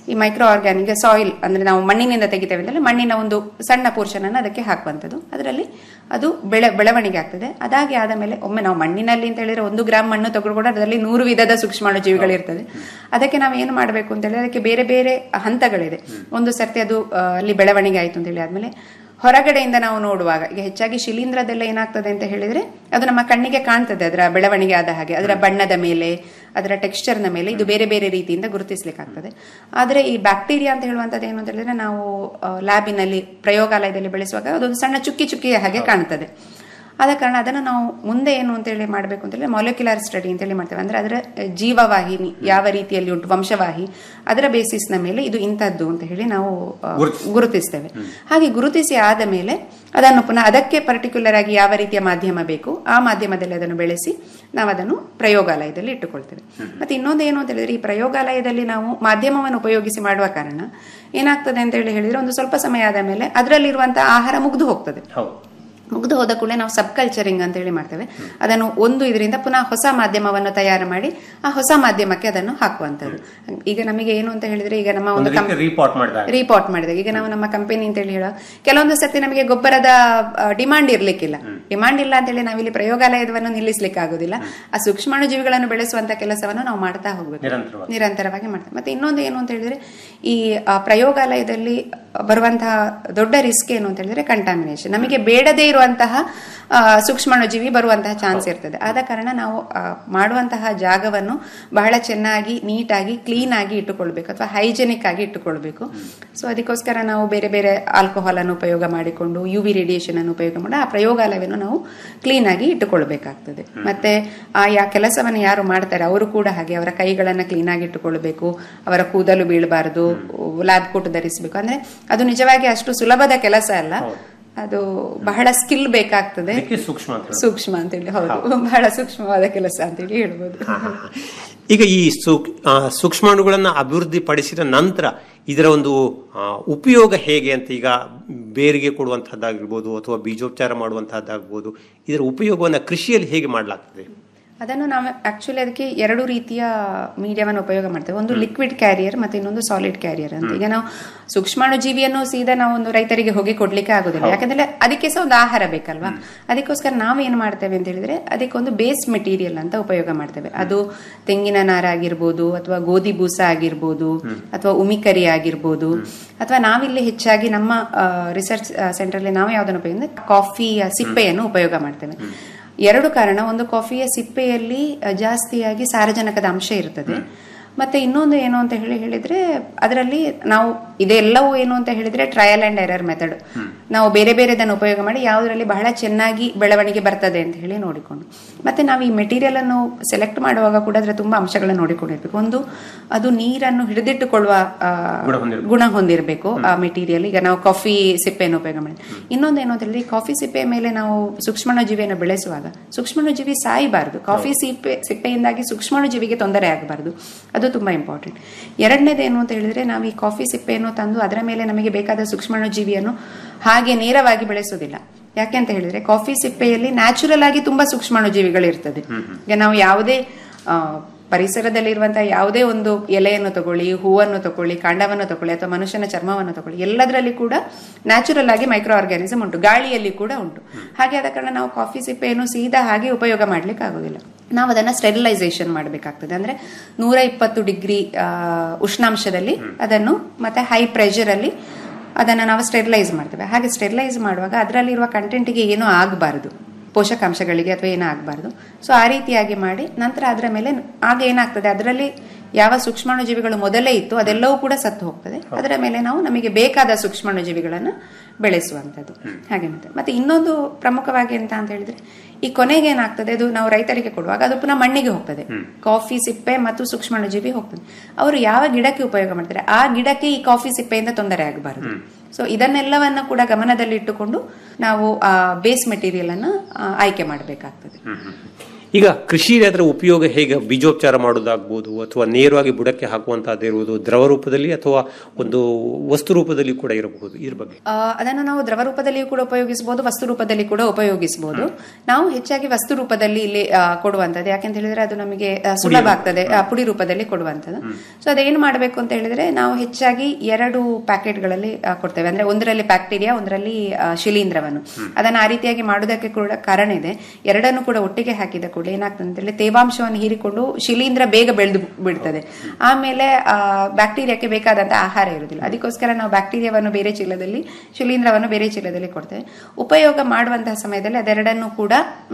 D: ಈ ಮೈಕ್ರೋ ಆರ್ಗ್ಯಾನಿಕ್ ಸಾಯಿಲ್ ಅಂದ್ರೆ ನಾವು ಮಣ್ಣಿನಿಂದ ತೆಗಿತೇವೆ ಅಂದ್ರೆ ಮಣ್ಣಿನ ಒಂದು ಸಣ್ಣ ಪೋರ್ಷನ್ ಅನ್ನು ಅದಕ್ಕೆ ಹಾಕುವಂಥದ್ದು ಅದರಲ್ಲಿ ಅದು ಬೆಳೆ ಬೆಳವಣಿಗೆ ಆಗ್ತದೆ ಅದಾಗಿ ಆದ ಮೇಲೆ ಒಮ್ಮೆ ನಾವು ಮಣ್ಣಿನಲ್ಲಿ ಅಂತ ಹೇಳಿದ್ರೆ ಒಂದು ಗ್ರಾಮ್ ಮಣ್ಣು ತಗೊಂಡು ಕೂಡ ಅದರಲ್ಲಿ ನೂರು ವಿಧದ ಸೂಕ್ಷ್ಮಾಣುಜೀವಿಗಳಿರ್ತದೆ ಅದಕ್ಕೆ ನಾವು ಏನು ಮಾಡಬೇಕು ಅಂತ ಹೇಳಿದ್ರೆ ಅದಕ್ಕೆ ಬೇರೆ ಬೇರೆ ಹಂತಗಳಿದೆ ಒಂದು ಸರ್ತಿ ಅದು ಆ, ಅಲ್ಲಿ ಬೆಳವಣಿಗೆ ಆಯ್ತು ಅಂತ ಹೇಳಿ ಆದ್ಮೇಲೆ ಹೊರಗಡೆಯಿಂದ ನಾವು ನೋಡುವಾಗ ಈಗ ಹೆಚ್ಚಾಗಿ ಶಿಲೀಂಧ್ರದೆಲ್ಲ ಏನಾಗ್ತದೆ ಅಂತ ಹೇಳಿದ್ರೆ ಅದು ನಮ್ಮ ಕಣ್ಣಿಗೆ ಕಾಣ್ತದೆ ಅದರ ಬೆಳವಣಿಗೆ ಆದ ಹಾಗೆ ಅದರ ಬಣ್ಣದ ಮೇಲೆ ಅದರ ಟೆಕ್ಸ್ಚರ್ನ ಮೇಲೆ ಇದು ಬೇರೆ ಬೇರೆ ರೀತಿಯಿಂದ ಗುರುತಿಸ್ಲಿಕ್ಕೆ ಆಗ್ತದೆ ಆದರೆ ಈ ಬ್ಯಾಕ್ಟೀರಿಯಾ ಅಂತ ಹೇಳುವಂಥದ್ದು ಏನು ಅಂತ ಹೇಳಿದ್ರೆ ನಾವು ಲ್ಯಾಬಿನಲ್ಲಿ ಪ್ರಯೋಗಾಲಯದಲ್ಲಿ ಬೆಳೆಸುವಾಗ ಅದೊಂದು ಸಣ್ಣ ಚುಕ್ಕಿ ಚುಕ್ಕಿಯ ಹಾಗೆ ಕಾಣ್ತದೆ ಆದ ಕಾರಣ ಅದನ್ನು ನಾವು ಮುಂದೆ ಏನು ಅಂತ ಹೇಳಿ ಮಾಡಬೇಕು ಅಂತ ಹೇಳಿ ಮಾಲಿಕ್ಯುಲರ್ ಸ್ಟಡಿ ಅಂತ ಹೇಳಿ ಮಾಡ್ತೇವೆ ಅಂದ್ರೆ ಅದರ ಜೀವವಾಹಿನಿ ಯಾವ ರೀತಿಯಲ್ಲಿ ಉಂಟು ವಂಶವಾಹಿ ಅದರ ಬೇಸಿಸ್ನ ಮೇಲೆ ಇದು ಇಂಥದ್ದು ಅಂತ ಹೇಳಿ ನಾವು ಆ, ಗುರುತಿಸ್ತೇವೆ ಹಾಗೆ ಗುರುತಿಸಿ ಆದ ಮೇಲೆ ಅದನ್ನು ಪುನಃ ಅದಕ್ಕೆ ಪರ್ಟಿಕ್ಯುಲರ್ ಆಗಿ ಯಾವ ರೀತಿಯ ಮಾಧ್ಯಮ ಬೇಕು ಆ ಮಾಧ್ಯಮದಲ್ಲಿ ಅದನ್ನು ಬೆಳೆಸಿ ನಾವು ಅದನ್ನು ಪ್ರಯೋಗಾಲಯದಲ್ಲಿ ಇಟ್ಟುಕೊಳ್ತೇವೆ ಮತ್ತೆ ಇನ್ನೊಂದು ಏನು ಅಂತ ಹೇಳಿದ್ರೆ ಈ ಪ್ರಯೋಗಾಲಯದಲ್ಲಿ ನಾವು ಮಾಧ್ಯಮವನ್ನು ಉಪಯೋಗಿಸಿ ಮಾಡುವ ಕಾರಣ ಏನಾಗ್ತದೆ ಅಂತ ಹೇಳಿ ಹೇಳಿದ್ರೆ ಒಂದು ಸ್ವಲ್ಪ ಸಮಯ ಆದ ಮೇಲೆ ಅದರಲ್ಲಿರುವಂತಹ ಆಹಾರ ಮುಗ್ದು ಹೋಗ್ತದೆ
C: ಹೌದು
D: ಮುಗ್ದು ಹೋದ ಕೂಡಲೇ ನಾವು ಸಬ್ ಕಲ್ಚರಿಂಗ್ ಅಂತ ಹೇಳಿ ಮಾಡ್ತೇವೆ ಅದನ್ನು ಒಂದು ಇದರಿಂದ ಪುನಃ ಹೊಸ ಮಾಧ್ಯಮವನ್ನು ತಯಾರು ಮಾಡಿ ಆ ಹೊಸ ಮಾಧ್ಯಮಕ್ಕೆ ಅದನ್ನು ಹಾಕುವಂಥದ್ದು ಈಗ ನಮಗೆ ಏನು ಅಂತ ಹೇಳಿದ್ರೆ ಈಗ ನಮ್ಮ ಒಂದು
C: ಒಂದು ರೀತಿ ರಿಪೋರ್ಟ್ ಮಾಡಿದಾಗ
D: ರಿಪೋರ್ಟ್ ಮಾಡಿದಾಗ ಈಗ ನಾವು ನಮ್ಮ ಕಂಪನಿ ಅಂತ ಹೇಳಿ ಹೇಳೋ ಕೆಲವೊಂದು ಸರ್ತಿ ನಮಗೆ ಗೊಬ್ಬರದ ಡಿಮಾಂಡ್ ಇರ್ಲಿಕ್ಕಿಲ್ಲ ಡಿಮಾಂಡ್ ಇಲ್ಲ ಅಂತ ಹೇಳಿ ನಾವಿಲ್ಲಿ ಪ್ರಯೋಗಾಲಯವನ್ನು ನಿಲ್ಲಿಸ್ಲಿಕ್ಕೆ ಆಗುದಿಲ್ಲ ಆ ಸೂಕ್ಷ್ಮಾಣು ಜೀವಿಗಳನ್ನು ಬೆಳೆಸುವಂತ ಕೆಲಸವನ್ನು ನಾವು ಮಾಡ್ತಾ ಹೋಗ್ಬೇಕು
C: ನಿರಂತರವಾಗಿ.
D: ನಿರಂತರವಾಗಿ ಮಾಡ್ತೇವೆ ಮತ್ತೆ ಇನ್ನೊಂದು ಏನು ಅಂತ ಹೇಳಿದ್ರೆ ಈ ಆ, ಪ್ರಯೋಗಾಲಯದಲ್ಲಿ ಬರುವಂತಹ ದೊಡ್ಡ ರಿಸ್ಕ್ ಏನು ಅಂತ ಹೇಳಿದ್ರೆ ಕಂಟಾಮಿನೇಷನ್ ನಮಗೆ ಬೇಡದೇ ಇರುವಂತಹ ಆ, ಸೂಕ್ಷ್ಮಾಣುಜೀವಿ ಬರುವಂತಹ ಚಾನ್ಸ್ ಇರ್ತದೆ ಆದ ಕಾರಣ ನಾವು ಆ, ಮಾಡುವಂತಹ ಜಾಗವನ್ನು ಬಹಳ ಚೆನ್ನಾಗಿ ನೀಟಾಗಿ ಕ್ಲೀನ್ ಆಗಿ ಇಟ್ಟುಕೊಳ್ಬೇಕು ಅಥವಾ ಹೈಜೆನಿಕ್ ಆಗಿ ಇಟ್ಟುಕೊಳ್ಬೇಕು ಸೊ ಅದಕ್ಕೋಸ್ಕರ ನಾವು ಬೇರೆ ಬೇರೆ ಆಲ್ಕೋಹಾಲ್ ಅನ್ನು ಉಪಯೋಗ ಮಾಡಿಕೊಂಡು ಯು ವಿ ರೇಡಿಯೇಷನ್ ಅನ್ನು ಉಪಯೋಗ ಮಾಡಿ ಆ ಪ್ರಯೋಗಾಲಯವನ್ನು ನಾವು ಕ್ಲೀನ್ ಆಗಿ ಇಟ್ಟುಕೊಳ್ಬೇಕಾಗ್ತದೆ ಮತ್ತೆ ಆ ಯಾ ಕೆಲಸವನ್ನು ಯಾರು ಮಾಡ್ತಾರೆ ಅವರು ಕೂಡ ಹಾಗೆ ಅವರ ಕೈಗಳನ್ನು ಕ್ಲೀನ್ ಆಗಿ ಇಟ್ಟುಕೊಳ್ಬೇಕು ಅವರ ಕೂದಲು ಬೀಳಬಾರದು ಲ್ಯಾಬ್ ಕೋಟ್ ಧರಿಸಬೇಕು ಅಂದ್ರೆ ಅದು ನಿಜವಾಗಿ ಅಷ್ಟು ಸುಲಭದ ಕೆಲಸ ಅಲ್ಲ ಅದು ಬಹಳ ಸ್ಕಿಲ್ ಬೇಕಾಗ್ತದೆ
C: ಅದಕ್ಕೆ ಸೂಕ್ಷ್ಮ ಅಂತ ಹೇಳೋದು.
D: ಸೂಕ್ಷ್ಮ ಅಂತೇಳಿ ಹೌದು ಬಹಳ ಸೂಕ್ಷ್ಮವಾದ ಕೆಲಸ ಅಂತೇಳಿ ಹೇಳ್ಬೋದು
C: ಈಗ ಈ ಸೂಕ್ ಆ, ಸೂಕ್ಷ್ಮಾಣುಗಳನ್ನ ಅಭಿವೃದ್ಧಿ ಪಡಿಸಿದ ನಂತರ ಇದರ ಒಂದು ಆ, ಉಪಯೋಗ ಹೇಗೆ ಅಂತ ಈಗ ಬೇರಿಗೆ ಕೊಡುವಂತಹದ್ದಾಗಿರ್ಬೋದು ಅಥವಾ ಬೀಜೋಪಚಾರ ಮಾಡುವಂತಹದ್ದಾಗ್ಬೋದು ಇದರ ಉಪಯೋಗವನ್ನು ಕೃಷಿಯಲ್ಲಿ ಹೇಗೆ ಮಾಡಲಾಗ್ತದೆ
D: ಅದನ್ನು ನಾವು ಆಕ್ಚುಲಿ ಅದಕ್ಕೆ ಎರಡು ರೀತಿಯ ಮೀಡಿಯಾವನ್ನು ಉಪಯೋಗ ಮಾಡ್ತೇವೆ ಒಂದು ಲಿಕ್ವಿಡ್ ಕ್ಯಾರಿಯರ್ ಮತ್ತೆ ಇನ್ನೊಂದು ಸಾಲಿಡ್ ಕ್ಯಾರಿಯರ್ ಅಂತ ಈಗ ನಾವು ಸೂಕ್ಷ್ಮಾಣು ಜೀವಿಯನ್ನು ಸೀದಾ ನಾವು ಒಂದು ರೈತರಿಗೆ ಹೋಗಿ ಕೊಡ್ಲಿಕ್ಕೆ ಆಗುದಿಲ್ಲ ಯಾಕಂದ್ರೆ ಅದಕ್ಕೆ ಸಹ ಒಂದು ಆಹಾರ ಬೇಕಲ್ವಾ ಅದಕ್ಕೋಸ್ಕರ ನಾವು ಏನು ಮಾಡ್ತೇವೆ ಅಂತ ಹೇಳಿದ್ರೆ ಅದಕ್ಕೆ ಒಂದು ಬೇಸ್ ಮೆಟೀರಿಯಲ್ ಅಂತ ಉಪಯೋಗ ಮಾಡ್ತೇವೆ ಅದು ತೆಂಗಿನ ನಾರ ಆಗಿರ್ಬೋದು ಅಥವಾ ಗೋಧಿ ಬೂಸ ಆಗಿರ್ಬೋದು ಅಥವಾ ಉಮಿಕರಿ ಆಗಿರ್ಬೋದು ಅಥವಾ ನಾವಿಲ್ಲಿ ಹೆಚ್ಚಾಗಿ ನಮ್ಮ ರಿಸರ್ಚ್ ಸೆಂಟರ್ ಅಲ್ಲಿ ನಾವು ಯಾವ್ದನ್ನು ಉಪಯೋಗ ಅಂದ್ರೆ ಕಾಫಿಯ ಸಿಪ್ಪೆಯನ್ನು ಉಪಯೋಗ ಮಾಡ್ತೇವೆ ಎರಡು ಕಾರಣ ಒಂದು ಕಾಫಿಯ ಸಿಪ್ಪೆಯಲ್ಲಿ ಅ, ಜಾಸ್ತಿಯಾಗಿ ಸಾರಜನಕದ ಅಂಶ ಇರ್ತದೆ ಮತ್ತೆ ಇನ್ನೊಂದು ಏನು ಅಂತ ಹೇಳಿ ಹೇಳಿದ್ರೆ ಅದರಲ್ಲಿ ನಾವು ಇದೆಲ್ಲವೂ ಏನು ಅಂತ ಹೇಳಿದ್ರೆ ಟ್ರಯಲ್ ಅಂಡ್ ಎರರ್ ಮೆಥಡ್ ನಾವು ಬೇರೆ ಬೇರೆದನ್ನು ಉಪಯೋಗ ಮಾಡಿ ಯಾವುದರಲ್ಲಿ ಬಹಳ ಚೆನ್ನಾಗಿ ಬೆಳವಣಿಗೆ ಬರ್ತದೆ ಅಂತ ಹೇಳಿ ನೋಡಿಕೊಂಡು ಮತ್ತೆ ನಾವು ಈ ಮೆಟೀರಿಯಲ್ ಅನ್ನು ಸೆಲೆಕ್ಟ್ ಮಾಡುವಾಗ ಕೂಡ ಅದರ ತುಂಬಾ ಅಂಶಗಳನ್ನು ನೋಡಿಕೊಂಡಿರ್ಬೇಕು ಒಂದು ಅದು ನೀರನ್ನು ಹಿಡಿದಿಟ್ಟುಕೊಳ್ಳುವ ಆ,
C: ಗುಣ ಹೊಂದಿರ್ಬೇಕು.
D: ಗುಣ ಹೊಂದಿರಬೇಕು ಆ ಮೆಟೀರಿಯಲ್ ಈಗ ನಾವು ಕಾಫಿ ಸಿಪ್ಪೆಯನ್ನು ಉಪಯೋಗ ಮಾಡಿ ಇನ್ನೊಂದು ಏನು ಅಂತ ಹೇಳಿದ್ರೆ ಕಾಫಿ ಸಿಪ್ಪೆ ಮೇಲೆ ನಾವು ಸೂಕ್ಷ್ಮಾಣುಜೀವಿಯನ್ನು ಬೆಳೆಸುವಾಗ ಸೂಕ್ಷ್ಮಾಣುಜೀವಿ ಸಾಯಬಾರದು ಕಾಫಿ ಸಿಪ್ಪೆ ಸಿಪ್ಪೆಯಿಂದಾಗಿ ಸೂಕ್ಷ್ಮಾಣುಜೀವಿಗೆ ತೊಂದರೆ ಆಗಬಾರದು ಅದು ತುಂಬಾ ಇಂಪಾರ್ಟೆಂಟ್ ಎರಡನೇದು ಏನು ಅಂತ ಹೇಳಿದ್ರೆ ನಾವು ಈ ಕಾಫಿ ಸಿಪ್ಪೆಯನ್ನು ತಂದು ಅದರ ಮೇಲೆ ನಮಗೆ ಬೇಕಾದ ಸೂಕ್ಷ್ಮಾಣುಜೀವಿಯನ್ನು ಹಾಗೆ ನೇರವಾಗಿ ಬೆಳೆಸೋದಿಲ್ಲ ಯಾಕೆ ಅಂತ ಹೇಳಿದ್ರೆ ಕಾಫಿ ಸಿಪ್ಪೆಯಲ್ಲಿ ನ್ಯಾಚುರಲ್ ಆಗಿ ತುಂಬಾ ಸೂಕ್ಷ್ಮಾಣುಜೀವಿಗಳಿರ್ತದೆ ಈಗ ನಾವು ಯಾವುದೇ ಆ, ಪರಿಸರದಲ್ಲಿರುವಂತಹ ಯಾವುದೇ ಒಂದು ಎಲೆಯನ್ನು ತಗೊಳ್ಳಿ ಹೂವನ್ನು ತಗೊಳ್ಳಿ ಕಾಂಡವನ್ನು ತಗೊಳ್ಳಿ ಅಥವಾ ಮನುಷ್ಯನ ಚರ್ಮವನ್ನು ತಗೊಳ್ಳಿ ಎಲ್ಲದರಲ್ಲಿ ಕೂಡ ನ್ಯಾಚುರಲ್ ಆಗಿ ಮೈಕ್ರೋ ಆರ್ಗ್ಯಾನಿಸಮ್ ಉಂಟು ಗಾಳಿಯಲ್ಲಿ ಕೂಡ ಉಂಟು ಹಾಗೆ ಆದ ಕಾರಣ ನಾವು ಕಾಫಿ ಸಿಪ್ಪೆಯನ್ನು ಸೀದಾ ಹಾಗೆ ಉಪಯೋಗ ಮಾಡ್ಲಿಕ್ಕೆ ಆಗೋದಿಲ್ಲ ನಾವು ಅದನ್ನ ಸ್ಟೆರಿಲೈಸೇಷನ್ ಮಾಡಬೇಕಾಗ್ತದೆ ಅಂದ್ರೆ ನೂರ ಇಪ್ಪತ್ತು ಡಿಗ್ರಿ ಉಷ್ಣಾಂಶದಲ್ಲಿ ಅದನ್ನು ಮತ್ತೆ ಹೈ ಪ್ರೆಷರ್ ಅಲ್ಲಿ ಅದನ್ನ ನಾವು ಸ್ಟೆರಿಲೈಸ್ ಮಾಡ್ತೇವೆ ಹಾಗೆ ಸ್ಟೆರಿಲೈಸ್ ಮಾಡುವಾಗ ಅದರಲ್ಲಿರುವ ಕಂಟೆಂಟ್ಗೆ ಏನೂ ಆಗಬಾರದು ಪೋಷಕಾಂಶಗಳಿಗೆ ಅಥವಾ ಏನೂ ಆಗಬಾರ್ದು ಸೊ ಆ ರೀತಿಯಾಗಿ ಮಾಡಿ ನಂತರ ಅದರ ಮೇಲೆ ಆಗ ಏನಾಗ್ತದೆ ಅದರಲ್ಲಿ ಯಾವ ಸೂಕ್ಷ್ಮಾಣುಜೀವಿಗಳು ಮೊದಲೇ ಇತ್ತು ಅದೆಲ್ಲವೂ ಕೂಡ ಸತ್ತು ಹೋಗ್ತದೆ ಅದರ ಮೇಲೆ ನಾವು ನಮಗೆ ಬೇಕಾದ ಸೂಕ್ಷ್ಮಾಣುಜೀವಿಗಳನ್ನು ಬೆಳೆಸುವಂಥದ್ದು ಹಾಗೆ ಮತ್ತೆ ಮತ್ತೆ ಇನ್ನೊಂದು ಪ್ರಮುಖವಾಗಿ ಎಂತ ಅಂತ ಹೇಳಿದ್ರೆ ಈ ಕೊನೆಗೆ ಏನಾಗ್ತದೆ ಅದು ನಾವು ರೈತರಿಗೆ ಕೊಡುವಾಗ ಅದು ಪುನಃ ಮಣ್ಣಿಗೆ ಹೋಗ್ತದೆ ಕಾಫಿ ಸಿಪ್ಪೆ ಮತ್ತು ಸೂಕ್ಷ್ಮಾಣುಜೀವಿ ಹೋಗ್ತದೆ ಅವರು ಯಾವ ಗಿಡಕ್ಕೆ ಉಪಯೋಗ ಮಾಡ್ತಾರೆ ಆ ಗಿಡಕ್ಕೆ ಈ ಕಾಫಿ ಸಿಪ್ಪೆಯಿಂದ ತೊಂದರೆ ಆಗಬಾರದು ಸೊ ಇದನ್ನೆಲ್ಲವನ್ನ ಕೂಡ ಗಮನದಲ್ಲಿ ಇಟ್ಟುಕೊಂಡು ನಾವು ಆ ಬೇಸ್ ಮೆಟೀರಿಯಲ್ ಅನ್ನ ಆ, ಆಯ್ಕೆ ಮಾಡಬೇಕಾಗ್ತದೆ
C: ಈಗ ಕೃಷಿಯಲ್ಲಿ ಅದರ ಉಪಯೋಗ ಹೇಗೆ ಬೀಜೋಪಚಾರ ಮಾಡೋದಾಗ್ಬೋದು ಅಥವಾ ನೇರವಾಗಿ ಬುಡಕ್ಕೆ ಹಾಕುವಂತಹದ್ದಿರುವುದು ದ್ರವ ರೂಪದಲ್ಲಿ ಅಥವಾ ಒಂದು ವಸ್ತು ರೂಪದಲ್ಲಿ ಕೂಡ ಇರಬಹುದು ಇದ್ರ ಬಗ್ಗೆ
D: ಆ, ಅದನ್ನು ನಾವು ದ್ರವ ರೂಪದಲ್ಲಿಯೂ ಕೂಡ ಉಪಯೋಗಿಸಬಹುದು ವಸ್ತು ರೂಪದಲ್ಲಿ ಕೂಡ ಉಪಯೋಗಿಸಬಹುದು ನಾವು ಹೆಚ್ಚಾಗಿ ವಸ್ತು ರೂಪದಲ್ಲಿ ಇಲ್ಲಿ ಆ, ಕೊಡುವಂತದ್ದು ಯಾಕೆಂತ ಹೇಳಿದ್ರೆ ಅದು ನಮಗೆ ಆ, ಸುಲಭ ಆಗ್ತದೆ ಆ, ಪುಡಿ ರೂಪದಲ್ಲಿ ಕೊಡುವಂತದ್ದು ಸೊ ಅದೇನು ಮಾಡಬೇಕು ಅಂತ ಹೇಳಿದ್ರೆ ನಾವು ಹೆಚ್ಚಾಗಿ ಎರಡು ಪ್ಯಾಕೆಟ್ಗಳಲ್ಲಿ ಆ, ಕೊಡ್ತೇವೆ ಅಂದ್ರೆ ಒಂದರಲ್ಲಿ ಬ್ಯಾಕ್ಟೀರಿಯಾ ಒಂದರಲ್ಲಿ ಆ, ಶಿಲೀಂಧ್ರವನ್ನು ಅದನ್ನ ಆ ರೀತಿಯಾಗಿ ಮಾಡೋದಕ್ಕೆ ಕೂಡ ಕಾರಣ ಇದೆ ಎರಡನ್ನು ಕೂಡ ಒಟ್ಟಿಗೆ ಹಾಕಿದ ಕೂಡ ಏನಾಗ್ತದೆ ಅಂತ ಹೇಳಿ ತೇವಾಂಶವನ್ನು ಹೀರಿಕೊಂಡು ಶಿಲೀಂಧ್ರ ಬೇಗ ಬೆಳೆದು ಬಿಡ್ತದೆ ಆಮೇಲೆ ಆ, ಬ್ಯಾಕ್ಟೀರಿಯಾಕ್ಕೆ ಬೇಕಾದಂತ ಆಹಾರ ಇರುವುದಿಲ್ಲ ಅದಕ್ಕೋಸ್ಕರ ನಾವು ಬ್ಯಾಕ್ಟೀರಿಯಾವನ್ನು ಬೇರೆ ಚೀಲದಲ್ಲಿ ಶಿಲೀಂಧ್ರವನ್ನು ಬೇರೆ ಚೀಲದಲ್ಲಿ ಕೊಡ್ತೇವೆ ಉಪಯೋಗ ಮಾಡುವಂತಹ ಸಮಯದಲ್ಲಿ ಅದೆರಡನ್ನು ಕೂಡ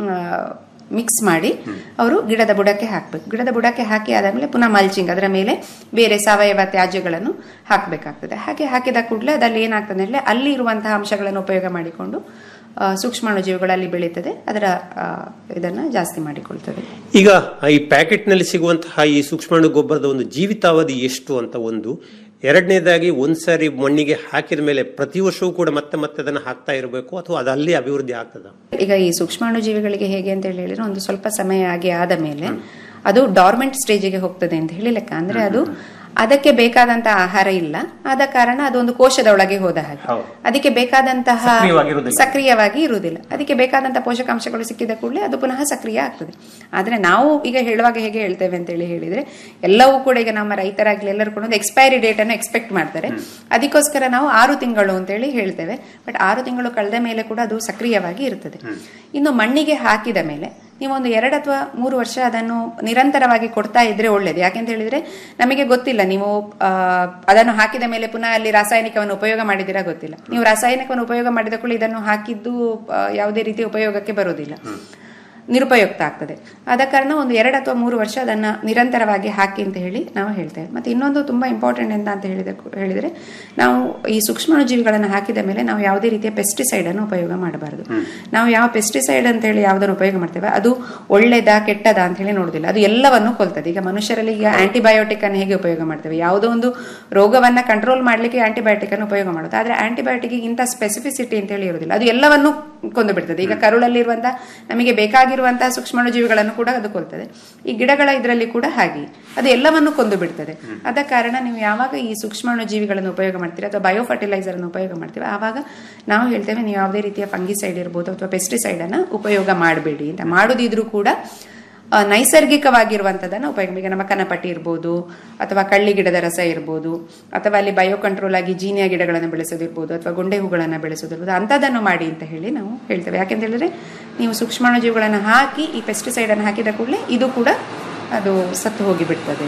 D: ಮಿಕ್ಸ್ ಮಾಡಿ ಅವರು ಗಿಡದ ಬುಡಕ್ಕೆ ಹಾಕಬೇಕು ಗಿಡದ ಬುಡಕ್ಕೆ ಹಾಕಿ ಆದಮೇಲೆ ಪುನಃ ಮಲ್ಚಿಂಗ್ ಅದರ ಮೇಲೆ ಬೇರೆ ಸಾವಯವ ತ್ಯಾಜ್ಯಗಳನ್ನು ಹಾಕಬೇಕಾಗ್ತದೆ ಹಾಗೆ ಹಾಕಿದ ಕೂಡಲೇ ಅದಲ್ಲಿ ಏನಾಗ್ತದೆ ಅಂದರೆ ಅಲ್ಲಿ ಇರುವಂತಹ ಅಂಶಗಳನ್ನು ಉಪಯೋಗ ಮಾಡಿಕೊಂಡು ಆ, ಸೂಕ್ಷ್ಮಾಣುಜೀವಿಗಳು ಅಲ್ಲಿ ಬೆಳೀತದೆ ಅದರ ಆ, ಇದನ್ನ ಜಾಸ್ತಿ ಮಾಡಿಕೊಳ್ತದೆ
C: ಈಗ ಈ ಪ್ಯಾಕೆಟ್ನಲ್ಲಿ ಸಿಗುವಂತಹ ಈ ಸೂಕ್ಷ್ಮಾಣು ಗೊಬ್ಬರದ ಒಂದು ಜೀವಿತಾವಧಿ ಎಷ್ಟು ಅಂತ ಒಂದು ಎರಡನೇದಾಗಿ ಒಂದ್ಸಾರಿ ಮಣ್ಣಿಗೆ ಹಾಕಿದ ಮೇಲೆ ಪ್ರತಿ ವರ್ಷವೂ ಕೂಡ ಮತ್ತೆ ಮತ್ತೆ ಅದನ್ನು ಹಾಕ್ತಾ ಇರಬೇಕು ಅಥವಾ ಅದು ಅಲ್ಲಿ ಅಭಿವೃದ್ಧಿ ಆಗ್ತದ
D: ಈಗ ಈ ಸೂಕ್ಷ್ಮಾಣುಜೀವಿಗಳಿಗೆ ಹೇಗೆ ಅಂತ ಹೇಳಿ ಹೇಳಿದ್ರೆ ಒಂದು ಸ್ವಲ್ಪ ಸಮಯ ಆಗಿ ಆದ ಮೇಲೆ ಅದು ಡಾರ್ಮೆಂಟ್ ಸ್ಟೇಜಿಗೆ ಹೋಗ್ತದೆ ಅಂತ ಹೇಳಿ ಲೆಕ್ಕ ಅಂದ್ರೆ ಅದು ಅದಕ್ಕೆ ಬೇಕಾದಂತ ಆಹಾರ ಇಲ್ಲ ಆದ ಕಾರಣ ಅದೊಂದು ಕೋಶದ ಒಳಗೆ ಹೋದ ಹಾಗೆ
C: ಹೌದು.
D: ಅದಕ್ಕೆ ಬೇಕಾದಂತಹ
C: ಸಕ್ರಿಯವಾಗಿರುವುದಿಲ್ಲ.
D: ಸಕ್ರಿಯವಾಗಿ ಇರುವುದಿಲ್ಲ ಅದಕ್ಕೆ ಬೇಕಾದಂತಹ ಪೋಷಕಾಂಶಗಳು ಸಿಕ್ಕಿದ ಕೂಡಲೇ ಅದು ಪುನಃ ಸಕ್ರಿಯ ಆಗ್ತದೆ ಆದ್ರೆ ನಾವು ಈಗ ಹೇಳುವಾಗ ಹೇಗೆ ಹೇಳ್ತೇವೆ ಅಂತ ಹೇಳಿ ಹೇಳಿದ್ರೆ ಎಲ್ಲವೂ ಕೂಡ ಈಗ ನಮ್ಮ ರೈತರಾಗ್ಲಿ ಎಲ್ಲರೂ ಕೂಡ ಒಂದು ಎಕ್ಸ್ಪೈರಿ ಡೇಟ್ ಅನ್ನು ಎಕ್ಸ್ಪೆಕ್ಟ್ ಮಾಡ್ತಾರೆ ಅದಕ್ಕೋಸ್ಕರ ನಾವು ಆರು ತಿಂಗಳು ಅಂತ ಹೇಳಿ ಹೇಳ್ತೇವೆ ಬಟ್ ಆರು ತಿಂಗಳು ಕಳೆದ ಮೇಲೆ ಕೂಡ ಅದು ಸಕ್ರಿಯವಾಗಿ ಇರ್ತದೆ ಇನ್ನು ಮಣ್ಣಿಗೆ ಹಾಕಿದ ಮೇಲೆ ನೀವು ಒಂದು ಎರಡು ಅಥವಾ ಮೂರು ವರ್ಷ ಅದನ್ನು ನಿರಂತರವಾಗಿ ಕೊಡ್ತಾ ಇದ್ರೆ ಒಳ್ಳೇದು ಯಾಕೆಂತ ಹೇಳಿದ್ರೆ ನಮಗೆ ಗೊತ್ತಿಲ್ಲ ನೀವು ಆ, ಅದನ್ನು ಹಾಕಿದ ಮೇಲೆ ಪುನಃ ಅಲ್ಲಿ ರಾಸಾಯನಿಕವನ್ನು ಉಪಯೋಗ ಮಾಡಿದಿರಾ ಗೊತ್ತಿಲ್ಲ ನೀವು ರಾಸಾಯನಿಕವನ್ನು ಉಪಯೋಗ ಮಾಡಿದ ಕೂಡ ಇದನ್ನು ಹಾಕಿದ್ದು ಆ, ಯಾವುದೇ ರೀತಿಯ ಉಪಯೋಗಕ್ಕೆ ಬರುವುದಿಲ್ಲ ನಿರುಪಯುಕ್ತ ಆಗ್ತದೆ ಆದ ಕಾರಣ ಒಂದು ಎರಡು ಅಥವಾ ಮೂರು ವರ್ಷ ಅದನ್ನ ನಿರಂತರವಾಗಿ ಹಾಕಿ ಅಂತ ಹೇಳಿ ನಾವು ಹೇಳ್ತೇವೆ ಮತ್ತೆ ಇನ್ನೊಂದು ತುಂಬಾ ಇಂಪಾರ್ಟೆಂಟ್ ಎಂತ ಅಂತ ಹೇಳಿದ ಹೇಳಿದ್ರೆ ನಾವು ಈ ಸೂಕ್ಷ್ಮಾಣುಜೀವಿಗಳನ್ನು ಹಾಕಿದ ಮೇಲೆ ನಾವು ಯಾವುದೇ ರೀತಿಯ ಪೆಸ್ಟಿಸೈಡ್ ಅನ್ನು ಉಪಯೋಗ ಮಾಡಬಾರದು ನಾವು ಯಾವ ಪೆಸ್ಟಿಸೈಡ್ ಅಂತ ಹೇಳಿ ಯಾವುದನ್ನು ಉಪಯೋಗ ಮಾಡ್ತೇವೆ ಅದು ಒಳ್ಳೆದಾ ಕೆಟ್ಟದಾ ಅಂತ ಹೇಳಿ ನೋಡುದಿಲ್ಲ ಅದು ಎಲ್ಲವನ್ನು ಕೊಲ್ತದೆ ಈಗ ಮನುಷ್ಯರಲ್ಲಿ ಈಗ ಆಂಟಿಬಯೋಟಿಕ್ ಅನ್ನು ಹೇಗೆ ಉಪಯೋಗ ಮಾಡ್ತೇವೆ ಯಾವುದೋ ಒಂದು ರೋಗವನ್ನ ಕಂಟ್ರೋಲ್ ಮಾಡ್ಲಿಕ್ಕೆ ಆಂಟಿಬಯೋಟಿಕ್ ಅನ್ನು ಉಪಯೋಗ ಮಾಡೋದು ಆದ್ರೆ ಆಂಟಿಬಯೋಟಿಕ್ ಇಂಥ ಸ್ಪೆಸಿಫಿಸಿಟಿ ಅಂತ ಹೇಳಿ ಇರುವುದಿಲ್ಲ ಅದು ಎಲ್ಲವನ್ನು ಕೊಂದು ಬಿಡ್ತದೆ ಈಗ ಕರುಳಲ್ಲಿರುವಂತಹ ನಮಗೆ ಬೇಕಾಗಿರುವಂತಹ ಸೂಕ್ಷ್ಮಾಣುಜೀವಿಗಳನ್ನು ಕೂಡ ಅದು ಕೊಲ್ತದೆ ಈ ಗಿಡಗಳ ಇದರಲ್ಲಿ ಕೂಡ ಹಾಗೆ ಅದು ಎಲ್ಲವನ್ನು ಕೊಂದು ಬಿಡ್ತದೆ ಆದ ಕಾರಣ ನೀವು ಯಾವಾಗ ಈ ಸೂಕ್ಷ್ಮಾಣುಜೀವಿಗಳನ್ನು ಉಪಯೋಗ ಮಾಡ್ತೀರಿ ಅಥವಾ ಬಯೋ ಫರ್ಟಿಲೈಸರ್ ಅನ್ನು ಉಪಯೋಗ ಮಾಡ್ತೀವಿ ಆವಾಗ ನಾವು ಹೇಳ್ತೇವೆ ನೀವು ಯಾವುದೇ ರೀತಿಯ ಫಂಗಿಸೈಡ್ ಇರ್ಬೋದು ಅಥವಾ ಪೆಸ್ಟಿಸೈಡ್ ಅನ್ನ ಉಪಯೋಗ ಮಾಡಬೇಡಿ ಅಂತ ಮಾಡುದಿದ್ರೂ ಕೂಡ ಆ, ನೈಸರ್ಗಿಕವಾಗಿರುವಂಥದ್ದನ್ನು ಉಪಯೋಗ ಈಗ ನಮ್ಮ ಕನಪಟ್ಟಿ ಇರ್ಬೋದು ಅಥವಾ ಕಳ್ಳಿ ಗಿಡದ ರಸ ಇರ್ಬೋದು ಅಥವಾ ಅಲ್ಲಿ ಬಯೋ ಕಂಟ್ರೋಲ್ ಆಗಿ ಜೀನಿಯ ಗಿಡಗಳನ್ನು ಬೆಳೆಸೋದಿರ್ಬೋದು ಅಥವಾ ಗೊಂಡೆ ಹೂಗಳನ್ನು ಬೆಳೆಸೋದಿರ್ಬೋದು ಅಂಥದ್ದನ್ನು ಮಾಡಿ ಅಂತ ಹೇಳಿ ನಾವು ಹೇಳ್ತೇವೆ ಯಾಕೆಂತ ಹೇಳಿದ್ರೆ ನೀವು ಸೂಕ್ಷ್ಮಾಣುಜೀವಿಗಳನ್ನು ಹಾಕಿ ಈ ಪೆಸ್ಟಿಸೈಡ್ ಅನ್ನು ಹಾಕಿದ ಕೂಡಲೇ ಇದು ಕೂಡ ಅದು ಸತ್ತು ಹೋಗಿ ಬಿಡ್ತದೆ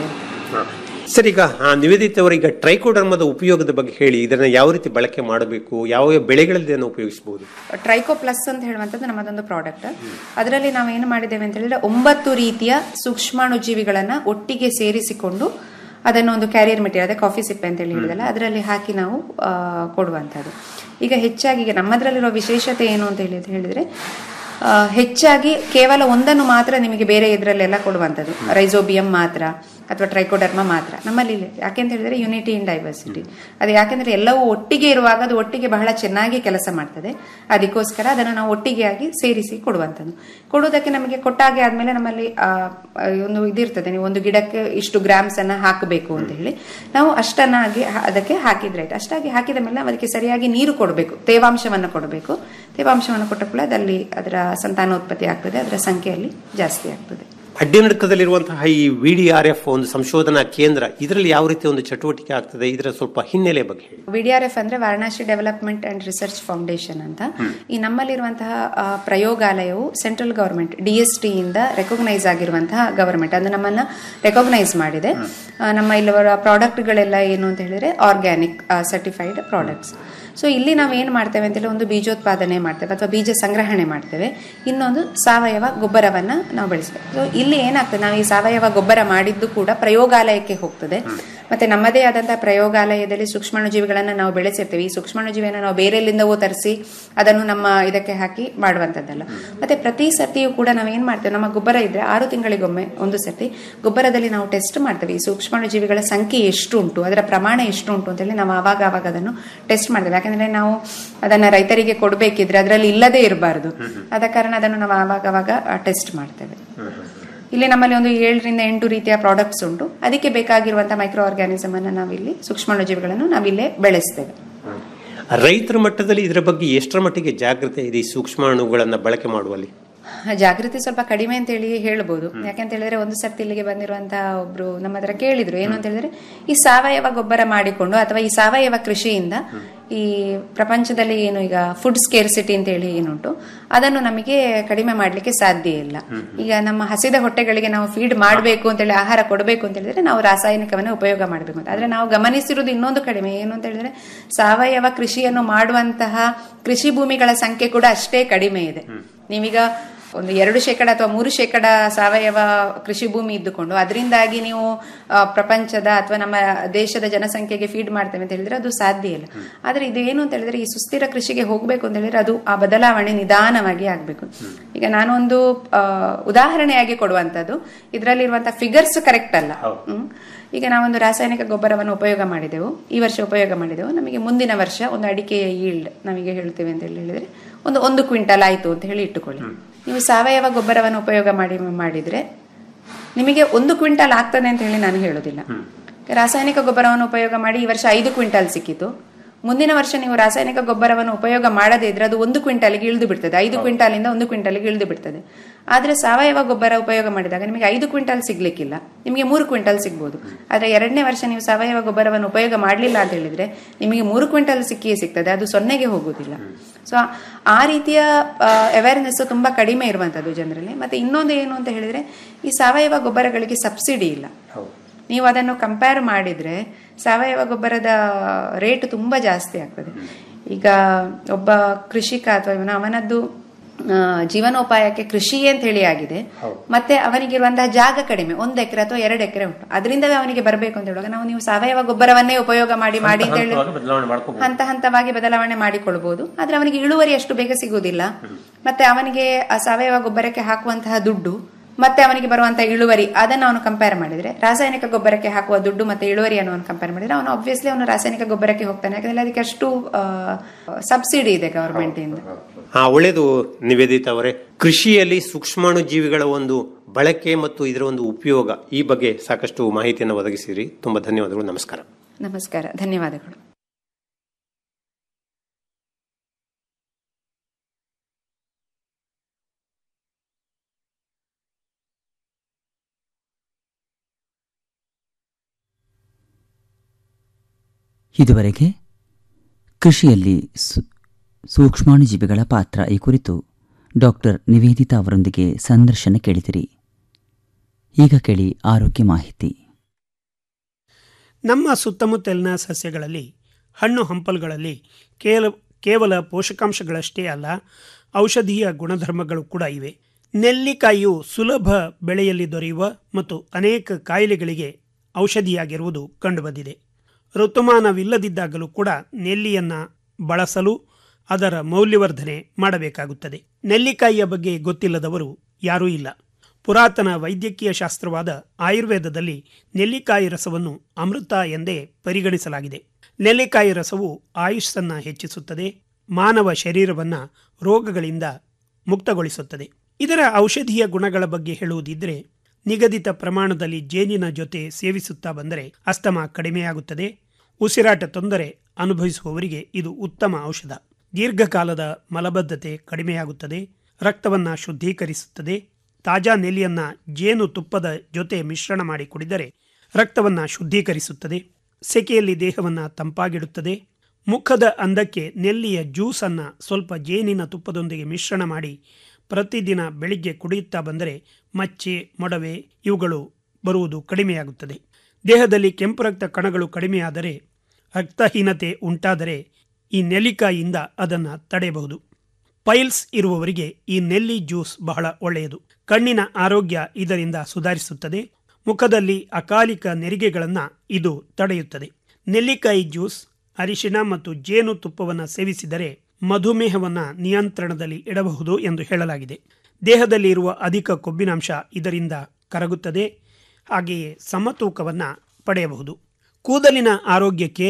C: ಸರ್ ಈಗ ಆ, ನಿವೇದಿತ ಅವರೀಗ ಟ್ರೈಕೋಡರ್ಮದ ಉಪಯೋಗದ ಬಗ್ಗೆ ಹೇಳಿ ಇದನ್ನ ಯಾವ ರೀತಿ ಬಳಕೆ ಮಾಡಬೇಕು ಯಾವ ಯಾವ ಬೆಳೆಗಳಲ್ಲಿ ಇದನ್ನು ಉಪಯೋಗಿಸಬಹುದು
D: ಟ್ರೈಕೋ ಪ್ಲಸ್ ಅಂತ ಹೇಳುವಂಥದ್ದು ನಮ್ಮದೊಂದು ಪ್ರಾಡಕ್ಟ್ ಅದರಲ್ಲಿ ನಾವು ಏನು ಮಾಡಿದ್ದೇವೆ ಅಂತ ಹೇಳಿದ್ರೆ ಒಂಬತ್ತು ರೀತಿಯ ಸೂಕ್ಷ್ಮಾಣುಜೀವಿಗಳನ್ನ ಒಟ್ಟಿಗೆ ಸೇರಿಸಿಕೊಂಡು ಅದನ್ನು ಒಂದು ಕ್ಯಾರಿಯರ್ ಮೆಟೀರಿಯಲ್ ಅದೇ ಕಾಫಿ ಸಿಪ್ಪೆ ಅಂತ ಹೇಳಿ ಹೇಳಿದಲ್ಲ ಅದರಲ್ಲಿ ಹಾಕಿ ನಾವು ಆ, ಕೊಡುವಂಥದ್ದು ಈಗ ಹೆಚ್ಚಾಗಿ ಈಗ ನಮ್ಮದ್ರಲ್ಲಿರೋ ವಿಶೇಷತೆ ಏನು ಅಂತ ಹೇಳಿ ಹೇಳಿದ್ರೆ ಆ, ಹೆಚ್ಚಾಗಿ ಕೇವಲ ಒಂದನ್ನು ಮಾತ್ರ ನಿಮಗೆ ಬೇರೆ ಇದರಲ್ಲೆಲ್ಲ ಕೊಡುವಂಥದ್ದು ರೈಸೋಬಿಯಂ ಮಾತ್ರ ಅಥವಾ ಟ್ರೈಕೋಡರ್ಮ ಮಾತ್ರ ನಮ್ಮಲ್ಲಿ ಇಲ್ಲ ಯಾಕೆಂತ ಹೇಳಿದ್ರೆ ಯುನಿಟಿ ಇನ್ ಡೈವರ್ಸಿಟಿ ಅದು ಯಾಕೆಂದ್ರೆ ಎಲ್ಲವೂ ಒಟ್ಟಿಗೆ ಇರುವಾಗ ಅದು ಒಟ್ಟಿಗೆ ಬಹಳ ಚೆನ್ನಾಗಿ ಕೆಲಸ ಮಾಡ್ತದೆ ಅದಕ್ಕೋಸ್ಕರ ಅದನ್ನು ನಾವು ಒಟ್ಟಿಗೆ ಆಗಿ ಸೇರಿಸಿ ಕೊಡುವಂಥದ್ದು ಕೊಡುವುದಕ್ಕೆ ನಮಗೆ ಕೊಟ್ಟಾಗೆ ಆದ್ಮೇಲೆ ನಮ್ಮಲ್ಲಿ ಆ, ಆ, ಒಂದು ಇದಿರ್ತದೆ ನೀವು ಒಂದು ಗಿಡಕ್ಕೆ ಇಷ್ಟು ಗ್ರಾಮ್ಸ್ ಅನ್ನ ಹಾಕಬೇಕು ಅಂತ ಹೇಳಿ ನಾವು ಅಷ್ಟನ್ನಾಗಿ ಹ- ಅದಕ್ಕೆ ಹಾಕಿದ್ರೆ ಆಯ್ತು ಅಷ್ಟಾಗಿ ಹಾಕಿದ ಮೇಲೆ ನಾವು ಅದಕ್ಕೆ ಸರಿಯಾಗಿ ನೀರು ಕೊಡಬೇಕು ತೇವಾಂಶವನ್ನು ಕೊಡಬೇಕು ತೇವಾಂಶವನ್ನು ಕೊಟ್ಟ ಕೂಡ ಅದಲ್ಲಿ ಅದರ ಸಂತಾನೋತ್ಪತ್ತಿ ಆಗ್ತದೆ ಅದರ ಸಂಖ್ಯೆಯಲ್ಲಿ ಜಾಸ್ತಿ ಆಗ್ತದೆ
C: ಅಡ್ಡಿನಡ್ಕದಲ್ಲಿರುವಂತಹ ಈ ವಿ ಡಿ ಆರ್ ಎಫ್ ಒಂದು ಸಂಶೋಧನಾ ಕೇಂದ್ರ ಇದರಲ್ಲಿ ಯಾವ ರೀತಿ ಒಂದು ಚಟುವಟಿಕೆ ಆಗ್ತದೆ ಇದರ ಸ್ವಲ್ಪ ಹಿನ್ನೆಲೆ ಬಗ್ಗೆ ಹೇಳಿ
D: ವಿಡಿಆರ್ಎಫ್ ಅಂದ್ರೆ Varanasi development and research foundation ಅಂತ ಈ ನಮ್ಮಲ್ಲಿರುವಂತಹ ಆ, ಪ್ರಯೋಗಾಲಯವು central government D S T ಇಂದ ರೆಕಗ್ನೈಸ್ ಆಗಿರುವಂತಹ ಗವರ್ಮೆಂಟ್ ಅದು ನಮ್ಮನ್ನ ರೆಕಗ್ನೈಸ್ ಮಾಡಿದೆ ಆ, ನಮ್ಮ ಇಲ್ಲಿವರ ಪ್ರಾಡಕ್ಟ್ಗಳೆಲ್ಲ ಏನು ಅಂತ ಹೇಳಿದ್ರೆ ಆರ್ಗ್ಯಾನಿಕ್ ಸರ್ಟಿಫೈಡ್ ಪ್ರಾಡಕ್ಟ್ಸ್ ಸೊ ಇಲ್ಲಿ ನಾವು ಏನು ಮಾಡ್ತೇವೆ ಅಂತೇಳಿ ಒಂದು ಬೀಜೋತ್ಪಾದನೆ ಮಾಡ್ತೇವೆ ಅಥವಾ ಬೀಜ ಸಂಗ್ರಹಣೆ ಮಾಡ್ತೇವೆ ಇನ್ನೊಂದು ಸಾವಯವ ಗೊಬ್ಬರವನ್ನ ನಾವು ಬೆಳೆಸ್ತೇವೆ ಸೊ ಇಲ್ಲಿ ಏನಾಗ್ತದೆ ನಾವು ಈ ಸಾವಯವ ಗೊಬ್ಬರ ಮಾಡಿದ್ದು ಕೂಡ ಪ್ರಯೋಗಾಲಯಕ್ಕೆ ಹೋಗ್ತದೆ ಮತ್ತೆ ನಮ್ಮದೇ ಆದಂತಹ ಪ್ರಯೋಗಾಲಯದಲ್ಲಿ ಸೂಕ್ಷ್ಮಾಣುಜೀವಿಗಳನ್ನ ನಾವು ಬೆಳೆಸಿರ್ತೇವೆ ಈ ಸೂಕ್ಷ್ಮಾಣುಜೀವಿಯನ್ನು ನಾವು ಬೇರೆಲ್ಲಿಂದವೋ ತರಿಸಿ ಅದನ್ನು ನಮ್ಮ ಇದಕ್ಕೆ ಹಾಕಿ ಮಾಡುವಂತದ್ದಲ್ಲ ಮತ್ತೆ ಪ್ರತಿ ಸರ್ತಿಯೂ ಕೂಡ ನಾವು ಏನ್ ಮಾಡ್ತೇವೆ ನಮ್ಮ ಗೊಬ್ಬರ ಇದ್ರೆ ಆರು ತಿಂಗಳಿಗೊಮ್ಮೆ ಒಂದು ಸರ್ತಿ ಗೊಬ್ಬರದಲ್ಲಿ ನಾವು ಟೆಸ್ಟ್ ಮಾಡ್ತೇವೆ ಈ ಸೂಕ್ಷ್ಮಾಣುಜೀವಿಗಳ ಸಂಖ್ಯೆ ಎಷ್ಟು ಉಂಟು ಅದರ ಪ್ರಮಾಣ ಎಷ್ಟು ಉಂಟು ಅಂತೇಳಿ ನಾವು ಆವಾಗ ಆವಾಗ ಅದನ್ನು ಟೆಸ್ಟ್ ಮಾಡ್ತೇವೆ ಯಾಕಂದ್ರೆ ನಾವು ಅದನ್ನ ರೈತರಿಗೆ ಕೊಡಬೇಕಿದ್ರೆ ಅದರಲ್ಲಿ ಇಲ್ಲದೇ ಇರಬಾರದು ಆದ ಕಾರಣ ಅದನ್ನು ನಾವು ಆವಾಗ ಅವಾಗ ಟೆಸ್ಟ್ ಮಾಡ್ತೇವೆ ಇಲ್ಲಿ ನಮ್ಮಲ್ಲಿ ಒಂದು ಏಳರಿಂದ ಎಂಟು ರೀತಿಯ ಪ್ರಾಡಕ್ಟ್ಸ್ ಉಂಟು ಅದಕ್ಕೆ ಬೇಕಾಗಿರುವಂತಹ ಮೈಕ್ರೋ ಆರ್ಗ್ಯಾನಿಸಮ್ ಅನ್ನು ನಾವಿಲ್ಲಿ ಸೂಕ್ಷ್ಮಾಣುಜೀವಿಗಳನ್ನು ನಾವಿಲ್ಲೇ ಬೆಳೆಸ್ತೇವೆ
C: ರೈತರ ಮಟ್ಟದಲ್ಲಿ ಇದರ ಬಗ್ಗೆ ಎಷ್ಟರ ಮಟ್ಟಿಗೆ ಜಾಗೃತಿ ಇದೆ ಈ ಸೂಕ್ಷ್ಮಾಣುಗಳನ್ನ ಬಳಕೆ ಮಾಡುವಲ್ಲಿ
D: ಜಾಗೃತಿ ಸ್ವಲ್ಪ ಕಡಿಮೆ ಅಂತ ಹೇಳಿ ಹೇಳ್ಬೋದು ಯಾಕಂತ ಹೇಳಿದ್ರೆ ಒಂದು ಸರ್ತಿ ಇಲ್ಲಿಗೆ ಬಂದಿರುವಂತಹ ಒಬ್ರು ನಮ್ಮ ಹತ್ರ ಕೇಳಿದ್ರು ಏನು ಅಂತ ಹೇಳಿದ್ರೆ ಈ ಸಾವಯವ ಗೊಬ್ಬರ ಮಾಡಿಕೊಂಡು ಅಥವಾ ಈ ಸಾವಯವ ಕೃಷಿಯಿಂದ ಈ ಪ್ರಪಂಚದಲ್ಲಿ ಏನು ಈಗ ಫುಡ್ ಸ್ಕೇರ್ಸಿಟಿ ಅಂತ ಹೇಳಿ ಏನುಂಟು ಅದನ್ನು ನಮಗೆ ಕಡಿಮೆ ಮಾಡ್ಲಿಕ್ಕೆ ಸಾಧ್ಯ ಇಲ್ಲ ಈಗ ನಮ್ಮ ಹಸಿದ ಹೊಟ್ಟೆಗಳಿಗೆ ನಾವು ಫೀಡ್ ಮಾಡಬೇಕು ಅಂತ ಹೇಳಿ ಆಹಾರ ಕೊಡಬೇಕು ಅಂತ ಹೇಳಿದ್ರೆ ನಾವು ರಾಸಾಯನಿಕವನ್ನ ಉಪಯೋಗ ಮಾಡಬೇಕು ಅಂತ ಆದ್ರೆ ನಾವು ಗಮನಿಸಿರುವುದು ಇನ್ನೊಂದು ಕಡಿಮೆ ಏನು ಅಂತ ಹೇಳಿದ್ರೆ ಸಾವಯವ ಕೃಷಿಯನ್ನು ಮಾಡುವಂತಹ ಕೃಷಿ ಭೂಮಿಗಳ ಸಂಖ್ಯೆ ಕೂಡ ಅಷ್ಟೇ ಕಡಿಮೆ ಇದೆ ನೀವೀಗ ಒಂದು ಎರಡು ಶೇಕಡ ಅಥವಾ ಮೂರು ಶೇಕಡ ಸಾವಯವ ಕೃಷಿ ಭೂಮಿ ಇದ್ದುಕೊಂಡು ಅದರಿಂದಾಗಿ ನೀವು ಆ, ಪ್ರಪಂಚದ ಅಥವಾ ನಮ್ಮ ದೇಶದ ಜನಸಂಖ್ಯೆಗೆ ಫೀಡ್ ಮಾಡ್ತೇವೆ ಅಂತ ಹೇಳಿದ್ರೆ ಅದು ಸಾಧ್ಯ ಇಲ್ಲ ಆದ್ರೆ ಇದು ಏನು ಅಂತ ಹೇಳಿದ್ರೆ ಈ ಸುಸ್ಥಿರ ಕೃಷಿಗೆ ಹೋಗ್ಬೇಕು ಅಂತ ಹೇಳಿದ್ರೆ ಅದು ಆ ಬದಲಾವಣೆ ನಿಧಾನವಾಗಿ ಆಗ್ಬೇಕು ಈಗ ನಾನೊಂದು ಆ, ಉದಾಹರಣೆಯಾಗಿ ಕೊಡುವಂತದ್ದು ಇದರಲ್ಲಿರುವಂತಹ ಫಿಗರ್ಸ್ ಕರೆಕ್ಟ್ ಅಲ್ಲ ಹ್ಮ್. ಈಗ ನಾವೊಂದು ರಾಸಾಯನಿಕ ಗೊಬ್ಬರವನ್ನು ಉಪಯೋಗ ಮಾಡಿದೆವು ಈ ವರ್ಷ ಉಪಯೋಗ ಮಾಡಿದೆವು ನಮಗೆ ಮುಂದಿನ ವರ್ಷ ಒಂದು ಅಡಿಕೆಯ ಈಲ್ಡ್ ನಮಗೆ ಹೇಳ್ತೇವೆ ಅಂತ ಹೇಳಿ ಹೇಳಿದ್ರೆ ಒಂದು ಒಂದು ಕ್ವಿಂಟಲ್ ಆಯ್ತು ಅಂತ ಹೇಳಿ ಇಟ್ಟುಕೊಳ್ಳಿ ನೀವು ಸಾವಯವ ಗೊಬ್ಬರವನ್ನು ಉಪಯೋಗ ಮಾಡಿ ಮಾಡಿದ್ರೆ ನಿಮಗೆ ಒಂದು ಕ್ವಿಂಟಲ್ ಆಗ್ತದೆ ಅಂತ ಹೇಳಿ ನಾನು ಹೇಳೋದಿಲ್ಲ ರಾಸಾಯನಿಕ ಗೊಬ್ಬರವನ್ನು ಉಪಯೋಗ ಮಾಡಿ ಈ ವರ್ಷ ಐದು ಕ್ವಿಂಟಲ್ ಸಿಕ್ಕಿತು ಮುಂದಿನ ವರ್ಷ ನೀವು ರಾಸಾಯನಿಕ ಗೊಬ್ಬರವನ್ನು ಉಪಯೋಗ ಮಾಡದೇ ಇದ್ರೆ ಅದು ಒಂದು ಕ್ವಿಂಟಲ್ಗೆ ಇಳಿದು ಬಿಡ್ತದೆ ಐದು ಕ್ವಿಂಟಾಲಿಂದ ಒಂದು ಕ್ವಿಂಟಲ್ಗೆ ಇಳಿದು ಬಿಡ್ತದೆ ಆದ್ರೆ ಸಾವಯವ ಗೊಬ್ಬರ ಉಪಯೋಗ ಮಾಡಿದಾಗ ನಿಮಗೆ ಐದು ಕ್ವಿಂಟಲ್ ಸಿಗ್ಲಿಕ್ಕಿಲ್ಲ ನಿಮಗೆ ಮೂರು ಕ್ವಿಂಟಲ್ ಸಿಗ್ಬೋದು ಆದ್ರೆ ಎರಡನೇ ವರ್ಷ ನೀವು ಸಾವಯವ ಗೊಬ್ಬರವನ್ನು ಉಪಯೋಗ ಮಾಡಲಿಲ್ಲ ಅಂತ ಹೇಳಿದ್ರೆ ನಿಮಗೆ ಮೂರು ಕ್ವಿಂಟಲ್ ಸಿಕ್ಕಿಯೇ ಸಿಗ್ತದೆ ಅದು ಸೊನ್ನೆಗೆ ಹೋಗುದಿಲ್ಲ ಸೊ ಆ ರೀತಿಯ ಅವೇರ್ನೆಸ್ ತುಂಬಾ ಕಡಿಮೆ ಇರುವಂತದ್ದು ಜನರಲ್ಲಿ ಮತ್ತೆ ಇನ್ನೊಂದು ಏನು ಅಂತ ಹೇಳಿದ್ರೆ ಈ ಸಾವಯವ ಗೊಬ್ಬರಗಳಿಗೆ ಸಬ್ಸಿಡಿ ಇಲ್ಲ ನೀವು ಅದನ್ನು ಕಂಪೇರ್ ಮಾಡಿದ್ರೆ ಸಾವಯವ ಗೊಬ್ಬರದ ರೇಟ್ ತುಂಬಾ ಜಾಸ್ತಿ ಆಗ್ತದೆ ಈಗ ಒಬ್ಬ ಕೃಷಿಕ ಅಥವಾ ಇವನು ಅವನದ್ದು ಆ, ಜೀವನೋಪಾಯಕ್ಕೆ ಕೃಷಿಯೇ ಅಂತ ಹೇಳಿ ಆಗಿದೆ ಮತ್ತೆ ಅವನಿಗಿರುವಂತಹ ಜಾಗ ಕಡಿಮೆ ಒಂದು ಎಕರೆ ಅಥವಾ ಎರಡು ಎಕರೆ ಉಂಟು ಅದರಿಂದಲೇ ಅವನಿಗೆ ಬರಬೇಕು ಅಂತ ಹೇಳುವಾಗ ನಾವು ನೀವು ಸಾವಯವ ಗೊಬ್ಬರವನ್ನೇ ಉಪಯೋಗ ಮಾಡಿ ಮಾಡಿ ಅಂತ ಹೇಳಿ
C: ಬದಲಾವಣೆ ಮಾಡ್ಕೋಬಹುದು
D: ಹಂತ ಹಂತವಾಗಿ ಬದಲಾವಣೆ ಮಾಡಿಕೊಳ್ಬಹುದು ಆದ್ರೆ ಅವನಿಗೆ ಇಳುವರಿ ಅಷ್ಟು ಬೇಗ ಸಿಗುವುದಿಲ್ಲ ಮತ್ತೆ ಅವನಿಗೆ ಆ ಸಾವಯವ ಗೊಬ್ಬರಕ್ಕೆ ಹಾಕುವಂತಹ ದುಡ್ಡು ಮತ್ತೆ ಅವನಿಗೆ ಬರುವಂತಹ ಇಳುವರಿ ಅದನ್ನು ಅವನು ಕಂಪೇರ್ ಮಾಡಿದ್ರೆ ರಾಸಾಯನಿಕ ಗೊಬ್ಬರಕ್ಕೆ ಹಾಕುವ ದುಡ್ಡು ಮತ್ತೆ ಇಳುವರಿಯನ್ನು ಅವನು ಕಂಪೇರ್ ಮಾಡಿದ್ರೆ ಅವನು ಆಬ್ವಿಯಸ್ಲಿ ಅವನು ರಾಸಾಯನಿಕ ಗೊಬ್ಬರಕ್ಕೆ ಹೋಗ್ತಾನೆ ಯಾಕಂದ್ರೆ ಅದಕ್ಕೆ ಅಷ್ಟು ಸಬ್ಸಿಡಿ ಇದೆ ಗವರ್ಮೆಂಟ್ ಇಂದ
C: ಹಾ ಒಳ್ಳೇದು ನಿವೇದಿತ ಅವರೇ ಕೃಷಿಯಲ್ಲಿ ಸೂಕ್ಷ್ಮಾಣು ಜೀವಿಗಳ ಒಂದು ಬಳಕೆ ಮತ್ತು ಇದರ ಒಂದು ಉಪಯೋಗ ಈ ಬಗ್ಗೆ ಸಾಕಷ್ಟು ಮಾಹಿತಿಯನ್ನು ಒದಗಿಸಿರಿ ತುಂಬಾ ಧನ್ಯವಾದಗಳು ನಮಸ್ಕಾರ
D: ನಮಸ್ಕಾರ ಧನ್ಯವಾದಗಳು
B: ಇದುವರೆಗೆ ಕೃಷಿಯಲ್ಲಿ ಸು- ಸೂಕ್ಷ್ಮಾಣುಜೀವಿಗಳ ಪಾತ್ರ ಈ ಕುರಿತು ಡಾಕ್ಟರ್ ನಿವೇದಿತಾ ಅವರೊಂದಿಗೆ ಸಂದರ್ಶನ ಕೇಳಿದಿರಿ ಈಗ ಕೇಳಿ ಆರೋಗ್ಯ ಮಾಹಿತಿ
E: ನಮ್ಮ ಸುತ್ತಮುತ್ತಲಿನ ಸಸ್ಯಗಳಲ್ಲಿ ಹಣ್ಣು ಹಂಪಲುಗಳಲ್ಲಿ ಕೇಲ ಕೇವಲ ಪೋಷಕಾಂಶಗಳಷ್ಟೇ ಅಲ್ಲ ಔಷಧೀಯ ಗುಣಧರ್ಮಗಳು ಕೂಡ ಇವೆ ನೆಲ್ಲಿಕಾಯಿಯು ಸುಲಭ ಬೆಳೆಯಲ್ಲಿ ದೊರೆಯುವ ಮತ್ತು ಅನೇಕ ಕಾಯಿಲೆಗಳಿಗೆ ಔಷಧಿಯಾಗಿರುವುದು ಕಂಡುಬಂದಿದೆ ಋತುಮಾನವಿಲ್ಲದಿದ್ದಾಗಲೂ ಕೂಡ ನೆಲ್ಲಿಯನ್ನು ಬಳಸಲು ಅದರ ಮೌಲ್ಯವರ್ಧನೆ ಮಾಡಬೇಕಾಗುತ್ತದೆ ನೆಲ್ಲಿಕಾಯಿಯ ಬಗ್ಗೆ ಗೊತ್ತಿಲ್ಲದವರು ಯಾರೂ ಇಲ್ಲ ಪುರಾತನ ವೈದ್ಯಕೀಯ ಶಾಸ್ತ್ರವಾದ ಆಯುರ್ವೇದದಲ್ಲಿ ನೆಲ್ಲಿಕಾಯಿ ರಸವನ್ನು ಅಮೃತ ಎಂದೇ ಪರಿಗಣಿಸಲಾಗಿದೆ ನೆಲ್ಲಿಕಾಯಿ ರಸವು ಆಯುಷ್ಸನ್ನ ಹೆಚ್ಚಿಸುತ್ತದೆ ಮಾನವ ಶರೀರವನ್ನ ರೋಗಗಳಿಂದ ಮುಕ್ತಗೊಳಿಸುತ್ತದೆ ಇದರ ಔಷಧೀಯ ಗುಣಗಳ ಬಗ್ಗೆ ಹೇಳುವುದಿದ್ರೆ ನಿಗದಿತ ಪ್ರಮಾಣದಲ್ಲಿ ಜೇನಿನ ಜೊತೆ ಸೇವಿಸುತ್ತಾ ಬಂದರೆ ಅಸ್ತಮ ಕಡಿಮೆಯಾಗುತ್ತದೆ ಉಸಿರಾಟ ತೊಂದರೆ ಅನುಭವಿಸುವವರಿಗೆ ಇದು ಉತ್ತಮ ಔಷಧ ದೀರ್ಘಕಾಲದ ಮಲಬದ್ಧತೆ ಕಡಿಮೆಯಾಗುತ್ತದೆ ರಕ್ತವನ್ನ ಶುದ್ಧೀಕರಿಸುತ್ತದೆ ತಾಜಾ ನೆಲ್ಲಿಯನ್ನ ಜೇನು ತುಪ್ಪದ ಜೊತೆ ಮಿಶ್ರಣ ಮಾಡಿ ಕುಡಿದರೆ ರಕ್ತವನ್ನ ಶುದ್ಧೀಕರಿಸುತ್ತದೆ ಸೆಕೆಯಲ್ಲಿ ದೇಹವನ್ನ ತಂಪಾಗಿಡುತ್ತದೆ ಮುಖದ ಅಂದಕ್ಕೆ ನೆಲ್ಲಿಯ ಜ್ಯೂಸನ್ನ ಸ್ವಲ್ಪ ಜೇನಿನ ತುಪ್ಪದೊಂದಿಗೆ ಮಿಶ್ರಣ ಮಾಡಿ ಪ್ರತಿದಿನ ಬೆಳಿಗ್ಗೆ ಕುಡಿಯುತ್ತಾ ಬಂದರೆ ಮಚ್ಚೆ ಮೊಡವೆ ಇವುಗಳು ಬರುವುದು ಕಡಿಮೆಯಾಗುತ್ತದೆ ದೇಹದಲ್ಲಿ ಕೆಂಪು ರಕ್ತ ಕಣಗಳು ಕಡಿಮೆಯಾದರೆ ರಕ್ತಹೀನತೆ ಉಂಟಾದರೆ ಈ ನೆಲ್ಲಿಕಾಯಿಯಿಂದ ಅದನ್ನು ತಡೆಯಬಹುದು ಪೈಲ್ಸ್ ಇರುವವರಿಗೆ ಈ ನೆಲ್ಲಿ ಜ್ಯೂಸ್ ಬಹಳ ಒಳ್ಳೆಯದು ಕಣ್ಣಿನ ಆರೋಗ್ಯ ಇದರಿಂದ ಸುಧಾರಿಸುತ್ತದೆ ಮುಖದಲ್ಲಿ ಅಕಾಲಿಕ ನೆರಿಗೆಗಳನ್ನು ಇದು ತಡೆಯುತ್ತದೆ ನೆಲ್ಲಿಕಾಯಿ ಜ್ಯೂಸ್ ಅರಿಶಿನ ಮತ್ತು ಜೇನು ತುಪ್ಪವನ್ನು ಸೇವಿಸಿದರೆ ಮಧುಮೇಹವನ್ನು ನಿಯಂತ್ರಣದಲ್ಲಿ ಇಡಬಹುದು ಎಂದು ಹೇಳಲಾಗಿದೆ ದೇಹದಲ್ಲಿ ಇರುವ ಅಧಿಕ ಕೊಬ್ಬಿನಾಂಶ ಇದರಿಂದ ಕರಗುತ್ತದೆ ಹಾಗೆಯೇ ಸಮತೂಕವನ್ನು ಪಡೆಯಬಹುದು ಕೂದಲಿನ ಆರೋಗ್ಯಕ್ಕೆ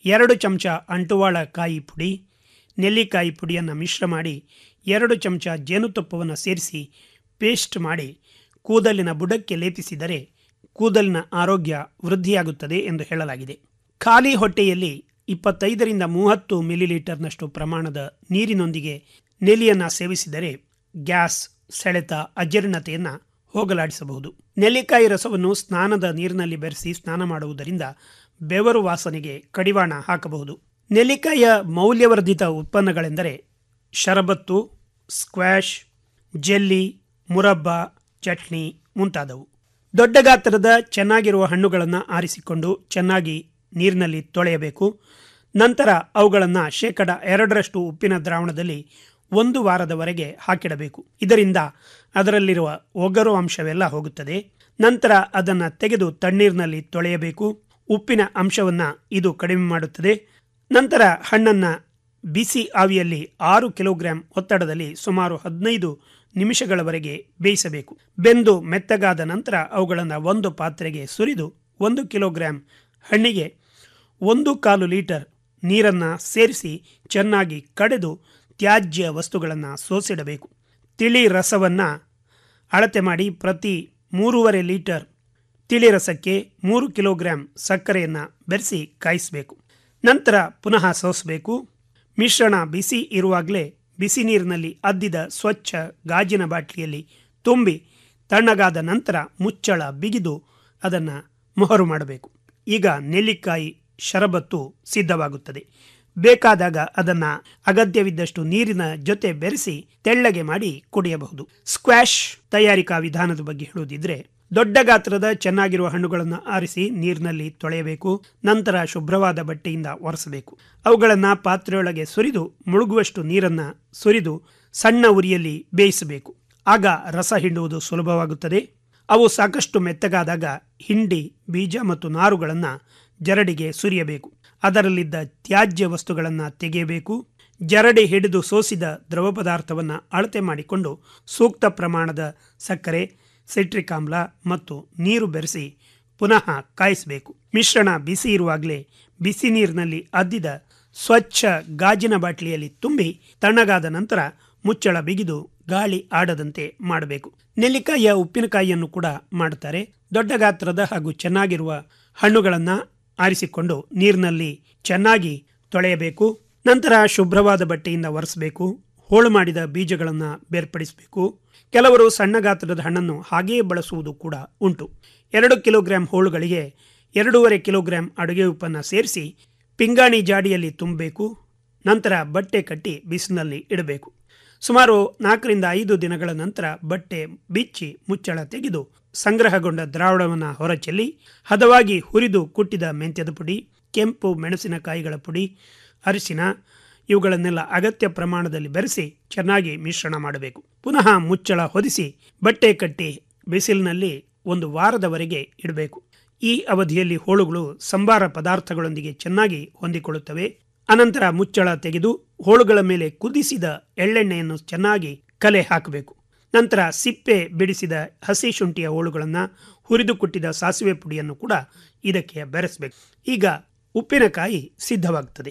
E: ಎರಡು ಚಮಚ ಅಂಟುವಾಳ ಕಾಯಿ ಪುಡಿ ನೆಲ್ಲಿಕಾಯಿ ಪುಡಿಯನ್ನು ಮಿಶ್ರ ಮಾಡಿ ಎರಡು ಚಮಚ ಜೇನುತುಪ್ಪವನ್ನು ಸೇರಿಸಿ ಪೇಸ್ಟ್ ಮಾಡಿ ಕೂದಲಿನ ಬುಡಕ್ಕೆ ಲೇಪಿಸಿದರೆ ಕೂದಲಿನ ಆರೋಗ್ಯ ವೃದ್ಧಿಯಾಗುತ್ತದೆ ಎಂದು ಹೇಳಲಾಗಿದೆ ಖಾಲಿ ಹೊಟ್ಟೆಯಲ್ಲಿ ಇಪ್ಪತ್ತೈದರಿಂದ ಮೂವತ್ತು ಮಿಲಿಲೀಟರ್ನಷ್ಟು ಪ್ರಮಾಣದ ನೀರಿನೊಂದಿಗೆ ನೆಲಿಯನ್ನು ಸೇವಿಸಿದರೆ ಗ್ಯಾಸ್ ಸೆಳೆತ ಅಜೀರ್ಣತೆಯನ್ನು ಹೋಗಲಾಡಿಸಬಹುದು ನೆಲ್ಲಿಕಾಯಿ ರಸವನ್ನು ಸ್ನಾನದ ನೀರಿನಲ್ಲಿ ಬೆರೆಸಿ ಸ್ನಾನ ಮಾಡುವುದರಿಂದ ಬೆವರು ವಾಸನೆಗೆ ಕಡಿವಾಣ ಹಾಕಬಹುದು ನೆಲ್ಲಿಕಾಯಿಯ ಮೌಲ್ಯವರ್ಧಿತ ಉತ್ಪನ್ನಗಳೆಂದರೆ ಶರಬತ್ತು ಸ್ಕ್ವಾಷ್ ಜೆಲ್ಲಿ ಮುರಬ್ಬ ಚಟ್ನಿ ಮುಂತಾದವು ದೊಡ್ಡ ಗಾತ್ರದ ಚೆನ್ನಾಗಿರುವ ಹಣ್ಣುಗಳನ್ನು ಆರಿಸಿಕೊಂಡು ಚೆನ್ನಾಗಿ ನೀರಿನಲ್ಲಿ ತೊಳೆಯಬೇಕು ನಂತರ ಅವುಗಳನ್ನು ಶೇಕಡ ಎರಡರಷ್ಟು ಉಪ್ಪಿನ ದ್ರಾವಣದಲ್ಲಿ ಒಂದು ವಾರದವರೆಗೆ ಹಾಕಿಡಬೇಕು ಇದರಿಂದ ಅದರಲ್ಲಿರುವ ಒಗರು ಅಂಶವೆಲ್ಲ ಹೋಗುತ್ತದೆ ನಂತರ ಅದನ್ನು ತೆಗೆದು ತಣ್ಣೀರಿನಲ್ಲಿ ತೊಳೆಯಬೇಕು ಉಪ್ಪಿನ ಅಂಶವನ್ನು ಇದು ಕಡಿಮೆ ಮಾಡುತ್ತದೆ ನಂತರ ಹಣ್ಣನ್ನು ಬಿಸಿ ಆವಿಯಲ್ಲಿ ಆರು ಕಿಲೋಗ್ರಾಂ ಒತ್ತಡದಲ್ಲಿ ಸುಮಾರು ಹದಿನೈದು ನಿಮಿಷಗಳವರೆಗೆ ಬೇಯಿಸಬೇಕು ಬೆಂದು ಮೆತ್ತಗಾದ ನಂತರ ಅವುಗಳನ್ನು ಒಂದು ಪಾತ್ರೆಗೆ ಸುರಿದು ಒಂದು ಕಿಲೋಗ್ರಾಂ ಹಣ್ಣಿಗೆ ಒಂದು ಕಾಲು ಲೀಟರ್ ನೀರನ್ನು ಸೇರಿಸಿ ಚೆನ್ನಾಗಿ ಕಡೆದು ತ್ಯಾಜ್ಯ ವಸ್ತುಗಳನ್ನು ಸೋಸಿಡಬೇಕು ತಿಳಿ ರಸವನ್ನು ಅಳತೆ ಮಾಡಿ ಪ್ರತಿ ಮೂರುವರೆ ಲೀಟರ್ ತಿಳಿ ರಸಕ್ಕೆ ಮೂರು ಕಿಲೋಗ್ರಾಂ ಸಕ್ಕರೆಯನ್ನು ಬೆರೆಸಿ ಕಾಯಿಸಬೇಕು ನಂತರ ಪುನಃ ಸೋಸಬೇಕು ಮಿಶ್ರಣ ಬಿಸಿ ಇರುವಾಗಲೇ ಬಿಸಿ ನೀರಿನಲ್ಲಿ ಅದ್ದಿದ ಸ್ವಚ್ಛ ಗಾಜಿನ ಬಾಟ್ಲಿಯಲ್ಲಿ ತುಂಬಿ ತಣ್ಣಗಾದ ನಂತರ ಮುಚ್ಚಳ ಬಿಗಿದು ಅದನ್ನು ಮೊಹರು ಮಾಡಬೇಕು ಈಗ ನೆಲ್ಲಿಕಾಯಿ ಶರಬತ್ತು ಸಿದ್ಧವಾಗುತ್ತದೆ ಬೇಕಾದಾಗ ಅದನ್ನು ಅಗತ್ಯವಿದ್ದಷ್ಟು ನೀರಿನ ಜೊತೆ ಬೆರೆಸಿ ತೆಳ್ಳಗೆ ಮಾಡಿ ಕುಡಿಯಬಹುದು ಸ್ಕ್ವಾಷ್ ತಯಾರಿಕಾ ವಿಧಾನದ ಬಗ್ಗೆ ಹೇಳುವುದಿದ್ರೆ ದೊಡ್ಡ ಗಾತ್ರದ ಚೆನ್ನಾಗಿರುವ ಹಣ್ಣುಗಳನ್ನು ಆರಿಸಿ ನೀರಿನಲ್ಲಿ ತೊಳೆಯಬೇಕು ನಂತರ ಶುಭ್ರವಾದ ಬಟ್ಟೆಯಿಂದ ಒರೆಸಬೇಕು ಅವುಗಳನ್ನು ಪಾತ್ರೆಯೊಳಗೆ ಸುರಿದು ಮುಳುಗುವಷ್ಟು ನೀರನ್ನು ಸುರಿದು ಸಣ್ಣ ಉರಿಯಲ್ಲಿ ಬೇಯಿಸಬೇಕು ಆಗ ರಸ ಹಿಂಡುವುದು ಸುಲಭವಾಗುತ್ತದೆ ಅವು ಸಾಕಷ್ಟು ಮೆತ್ತಗಾದಾಗ ಹಿಂಡಿ ಬೀಜ ಮತ್ತು ನಾರುಗಳನ್ನು ಜರಡಿಗೆ ಸುರಿಯಬೇಕು ಅದರಲ್ಲಿದ್ದ ತ್ಯಾಜ್ಯ ವಸ್ತುಗಳನ್ನು ತೆಗೆಯಬೇಕು ಜರಡಿ ಹಿಡಿದು ಸೋಸಿದ ದ್ರವ ಪದಾರ್ಥವನ್ನು ಅಳತೆ ಮಾಡಿಕೊಂಡು ಸೂಕ್ತ ಪ್ರಮಾಣದ ಸಕ್ಕರೆ ಸಿಟ್ರಿಕ್ ಆಮ್ಲ ಮತ್ತು ನೀರು ಬೆರೆಸಿ ಪುನಃ ಕಾಯಿಸಬೇಕು ಮಿಶ್ರಣ ಬಿಸಿ ಇರುವಾಗಲೇ ಬಿಸಿ ನೀರಿನಲ್ಲಿ ಅದ್ದಿದ ಸ್ವಚ್ಛ ಗಾಜಿನ ಬಾಟ್ಲಿಯಲ್ಲಿ ತುಂಬಿ ತಣ್ಣಗಾದ ನಂತರ ಮುಚ್ಚಳ ಬಿಗಿದು ಗಾಳಿ ಆಡದಂತೆ ಮಾಡಬೇಕು ನೆಲ್ಲಿಕಾಯಿಯ ಉಪ್ಪಿನಕಾಯಿಯನ್ನು ಕೂಡ ಮಾಡುತ್ತಾರೆ ದೊಡ್ಡ ಗಾತ್ರದ ಹಾಗೂ ಚೆನ್ನಾಗಿರುವ ಹಣ್ಣುಗಳನ್ನು ಆರಿಸಿಕೊಂಡು ನೀರಿನಲ್ಲಿ ಚೆನ್ನಾಗಿ ತೊಳೆಯಬೇಕು ನಂತರ ಶುಭ್ರವಾದ ಬಟ್ಟೆಯಿಂದ ಒರೆಸಬೇಕು ಹೋಳು ಮಾಡಿದ ಬೀಜಗಳನ್ನು ಬೇರ್ಪಡಿಸಬೇಕು ಕೆಲವರು ಸಣ್ಣ ಗಾತ್ರದ ಹಣ್ಣನ್ನು ಹಾಗೆಯೇ ಬಳಸುವುದು ಕೂಡ ಉಂಟು ಎರಡು ಕಿಲೋಗ್ರಾಂ ಹೋಳುಗಳಿಗೆ ಎರಡೂವರೆ ಕಿಲೋಗ್ರಾಂ ಅಡುಗೆ ಉಪ್ಪನ್ನು ಸೇರಿಸಿ ಪಿಂಗಾಣಿ ಜಾಡಿಯಲ್ಲಿ ತುಂಬಬೇಕು ನಂತರ ಬಟ್ಟೆ ಕಟ್ಟಿ ಬಿಸಿಲಿನಲ್ಲಿ ಇಡಬೇಕು ಸುಮಾರು ನಾಲ್ಕರಿಂದ ಐದು ದಿನಗಳ ನಂತರ ಬಟ್ಟೆ ಬಿಚ್ಚಿ ಮುಚ್ಚಳ ತೆಗೆದು ಸಂಗ್ರಹಗೊಂಡ ದ್ರಾವಣವನ್ನು ಹೊರಚೆಲ್ಲಿ ಹದವಾಗಿ ಹುರಿದು ಕುಟ್ಟಿದ ಮೆಂತ್ಯದ ಪುಡಿ ಕೆಂಪು ಮೆಣಸಿನಕಾಯಿಗಳ ಪುಡಿ ಅರಿಶಿನ ಇವುಗಳನ್ನೆಲ್ಲ ಅಗತ್ಯ ಪ್ರಮಾಣದಲ್ಲಿ ಬೆರೆಸಿ ಚೆನ್ನಾಗಿ ಮಿಶ್ರಣ ಮಾಡಬೇಕು ಪುನಃ ಮುಚ್ಚಳ ಹೊದಿಸಿ ಬಟ್ಟೆ ಕಟ್ಟಿ ಬಿಸಿಲಿನಲ್ಲಿ ಒಂದು ವಾರದವರೆಗೆ ಇಡಬೇಕು ಈ ಅವಧಿಯಲ್ಲಿ ಹೋಳುಗಳು ಸಂಬಾರ ಪದಾರ್ಥಗಳೊಂದಿಗೆ ಚೆನ್ನಾಗಿ ಹೊಂದಿಕೊಳ್ಳುತ್ತವೆ ಅನಂತರ ಮುಚ್ಚಳ ತೆಗೆದು ಹೋಳುಗಳ ಮೇಲೆ ಕುದಿಸಿದ ಎಳ್ಳೆಣ್ಣೆಯನ್ನು ಚೆನ್ನಾಗಿ ಕಲೆ ಹಾಕಬೇಕು ನಂತರ ಸಿಪ್ಪೆ ಬಿಡಿಸಿದ ಹಸಿ ಶುಂಠಿಯ ಹೋಳುಗಳನ್ನು ಹುರಿದು ಕುಟ್ಟಿದ ಸಾಸಿವೆ ಪುಡಿಯನ್ನು ಕೂಡ ಇದಕ್ಕೆ ಬೆರೆಸಬೇಕು ಈಗ ಉಪ್ಪಿನಕಾಯಿ ಸಿದ್ಧವಾಗುತ್ತದೆ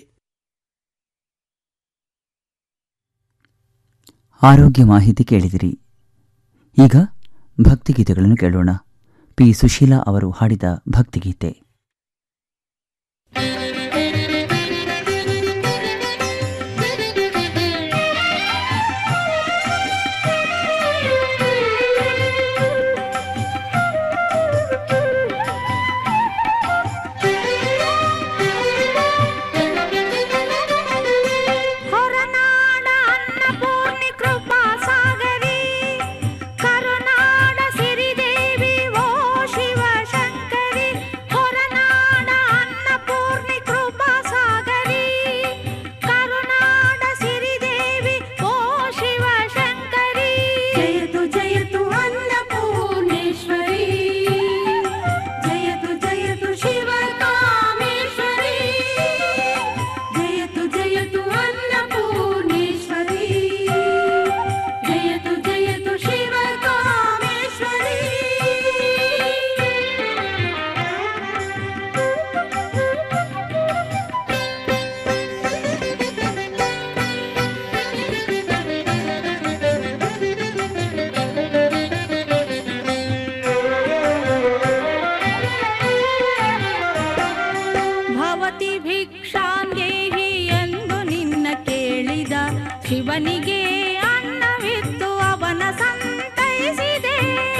B: ಆರೋಗ್ಯ ಮಾಹಿತಿ ಕೇಳಿದಿರಿ ಈಗ ಭಕ್ತಿಗೀತೆಗಳನ್ನು ಕೇಳೋಣ ಪಿ ಸುಶೀಲಾ ಅವರು ಹಾಡಿದ ಭಕ್ತಿಗೀತೆ
F: ಹೊರನಾಡ ಅನ್ನಪೂರ್ಣಿ ಕೃಪಾ ಸಾಗರಿ ಕರುನಾಡ ಸಿರಿದೇವಿ ಓ ಶಿವಶಂಕರಿ ಹೊರ ಭಿಕ್ಷಾಂದೇಹಿ ಎಂದು ನಿನ್ನ ಕೇಳಿದ ಶಿವನಿಗೆ ಅನ್ನವಿತ್ತು ಅವನ ಸಂತೈಸಿದೆ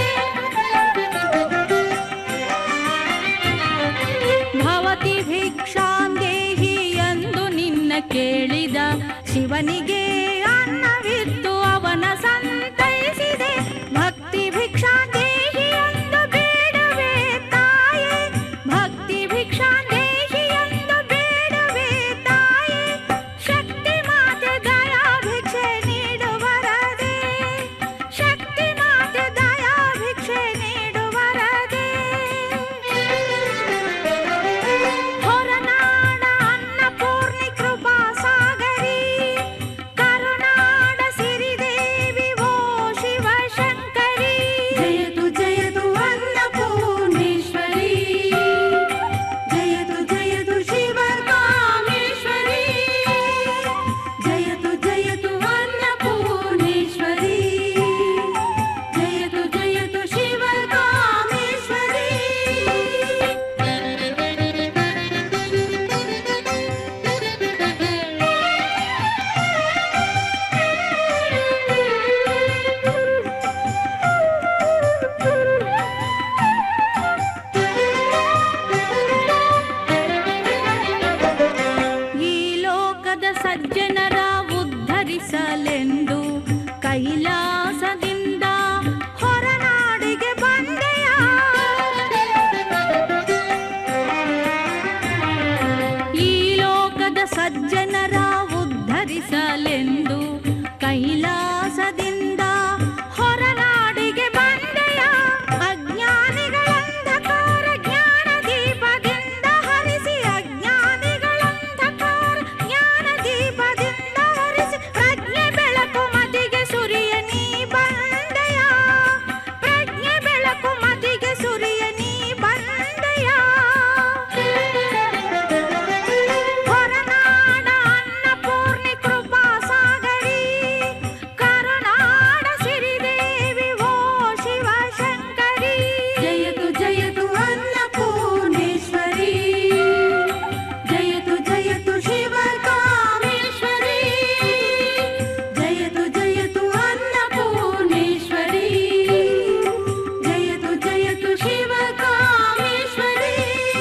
F: ಭವತಿ ಭಿಕ್ಷಾಂದೇಹಿ ಎಂದು ನಿನ್ನ ಕೇಳಿದ ಶಿವನಿಗೆ ಅನ್ನವಿತ್ತು ಅವನ ಸಂತೈಸಿದೆ ಭಕ್ತಿ ಭಿಕ್ಷಾಂದೇಹಿ ಎಂದು ಬೇಡವೇ ತಾಯೇ ಭಕ್ತಿ ಭಿಕ್ಷಾಂದೇಹಿ ಎಂದು ಬೇಡವೇ ತಾಯೇ ಶಕ್ತಿ ಮಾತೆ ದಯಾ ಭಿಕ್ಷೆ ನೀಡುವರದೆ ಶಕ್ತಿ ಮಾತೆ ದಯಾ ಭಿಕ್ಷೆ ನೀಡುವರದೆ ಹೊರನಾಡ ಅನ್ನಪೂರ್ಣಿ ಕೃಪಾ ಸಾಗರಿ ಕರುನಾಡ ಸಿರಿದೇವಿ ಓ ಶಿವಶಂಕರಿ ಜಯತು ಜಯತು ಅನ್ನಪೂರ್ಣೇಶ್ವರಿ ಜಯತು ಜಯತು ಶಿವ ಕಾಮೇಶ್ವರಿ ಜಯತು ಜಯತು ಅನ್ನಪೂರ್ಣೇಶ್ವರಿ ಜಯತು ಜಯತು ಶಿವ ಕಾಮೇಶ್ವರಿ ಈ ಲೋಕದ ಸಜ್ಜನರ ಉದ್ಧರಿಸಲೆಂದು ಕೈಲಾಸದಿಂದ ಹೊರನಾಡಿಗೆ ಬಂದೆಯ ಈ ಲೋಕದ ಸಜ್ಜನರ ಉದ್ಧರಿಸಲೆಂದು ಕೈಲಾಸದಿಂದ ಹೊರನಾಡಿಗೆ ಬಂದೆಯ ಅಜ್ಞಾನಿಗಳಂಧಕಾರ ಜ್ಞಾನ ದೀಪದಿಂದ ಹರಿಸಿ ಅಜ್ಞಾನಿಗಳಂಧಕಾರ ಜ್ಞಾನ ದೀಪದಿಂದ ಹರಿಸಿ ಪ್ರಜ್ಞೆ ಬೆಳಕು ಮತಿಗೆ ಸುರಿಯ ನೀ ಬಂದೆಯ ಪ್ರಜ್ಞೆ ಬೆಳಕು ಮತಿಗೆ ಸುರಿಯ ನೀ ಬಂದೆಯ ಹೊರನಾಡ ಅನ್ನಪೂರ್ಣಿ ಕೃಪಾ ಸಾಗರಿ ಕರುನಾಡ ಸಿರಿದೇವಿ ಓ ಶಿವಶಂಕರಿ ಜಯತು ಜಯತು ಅನ್ನಪೂರ್ಣೇಶ್ವರಿ ಜಯತು ಜಯತು ಶಿವ ಕಾಮೇಶ್ವರಿ ಜಯತು ಜಯತು ಅನ್ನಪೂರ್ಣೇಶ್ವರಿ ಜಯತು ಜಯತು ಶಿವ ಕಾಮೇಶ್ವರಿ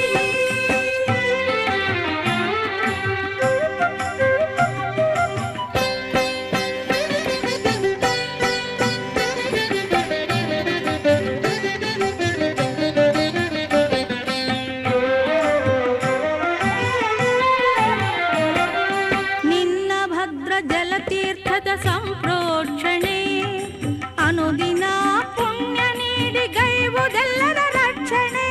F: ನಿನ್ನ ಭದ್ರ ಜಲತೀರ್ಥದ ಸಂಪ್ರೋಕ್ಷಣೆ ಅನುದಿನ ಪುಣ್ಯ ನೀಡಿ ಗೈವುದೆಲ್ಲರ ರಕ್ಷಣೆ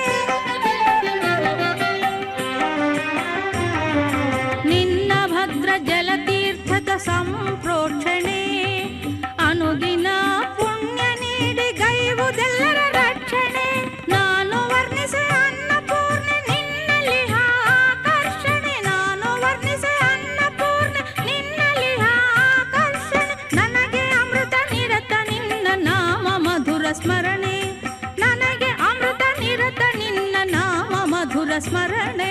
F: ನಿನ್ನ ಭದ್ರ ಜಲತೀರ್ಥದ ಸಂಪ್ರೋಕ್ಷಣೆ ಅನುದಿನ ಪುಣ್ಯ ನೀಡಿ ಗೈವುದೆಲ್ಲರ ರಕ್ಷಣೆ ನಾನು ವರ್ಣಿಸೆ ಅನ್ನಪೂರ್ಣೆ ನಿನ್ನಲ್ಲಿ ಆಕರ್ಷಣೆ ನಾನು ವರ್ಣಿಸೆ ಅನ್ನಪೂರ್ಣೆ ನಿನ್ನಲ್ಲಿ ಆಕರ್ಷಣೆ ನನಗೆ ಅಮೃತ ನಿರತ ನಿನ್ನ ನಾಮ ಮಧುರ ಸ್ಮರಣೆ ನನಗೆ ಅಮೃತ ನಿರತ ನಿನ್ನ ನಾಮ ಮಧುರ ಸ್ಮರಣೆ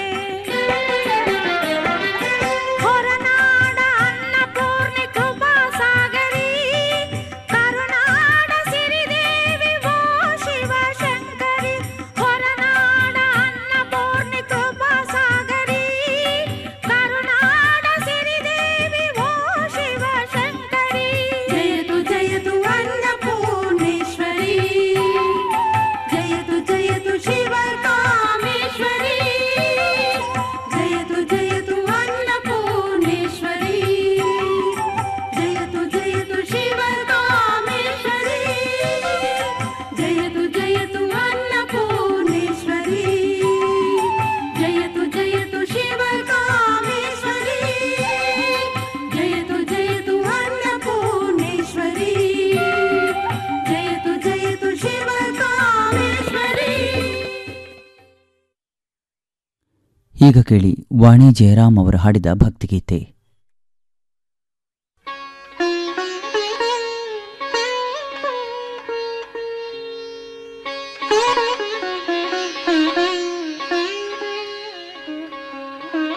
F: ಹೊರನಾಡ ಅನ್ನಪೂರ್ಣಿ ಕೃಪಾ ಸಾಗರಿ ಕರುನಾಡ ಸಿರಿದೇವಿ ಓ ಶಿವಶಂಕರಿ ಹೊರನಾಡ ಅನ್ನಪೂರ್ಣಿ ಕೃಪಾ ಸಾಗರಿ ಕರುನಾಡ ಸಿರಿದೇವಿ ಓ ಶಿವಶಂಕರಿ ಜಯತು ಜಯತು ಅನ್ನಪೂರ್ಣೇಶ್ವರಿ ಜಯತು ಜಯತು ಶಿವ ಕಾಮೇಶ್ವರಿ ಜಯತು ಜಯತು ಅನ್ನಪೂರ್ಣೇಶ್ವರಿ ಜಯತು ಜಯತು ಶಿವ ಕಾಮೇಶ್ವರಿ ಜಯತು ಜಯತು ಅನ್ನಪೂರ್ಣೇಶ್ವರಿ ಜಯತು ಜಯತು ಶಿವ ಕಾಮೇಶ್ವರಿ ಜಯತು ಜಯತು ಅನ್ನಪೂರ್ಣೇಶ್ವರಿ ಜಯತು ಜಯತು ಶಿವ ಕಾಮೇಶ್ವರಿ
B: ಈಗ ಕೇಳಿ ವಾಣಿ ಜಯರಾಮ್ ಅವರು ಹಾಡಿದ ಭಕ್ತಿಗೀತೆ
F: Thank you.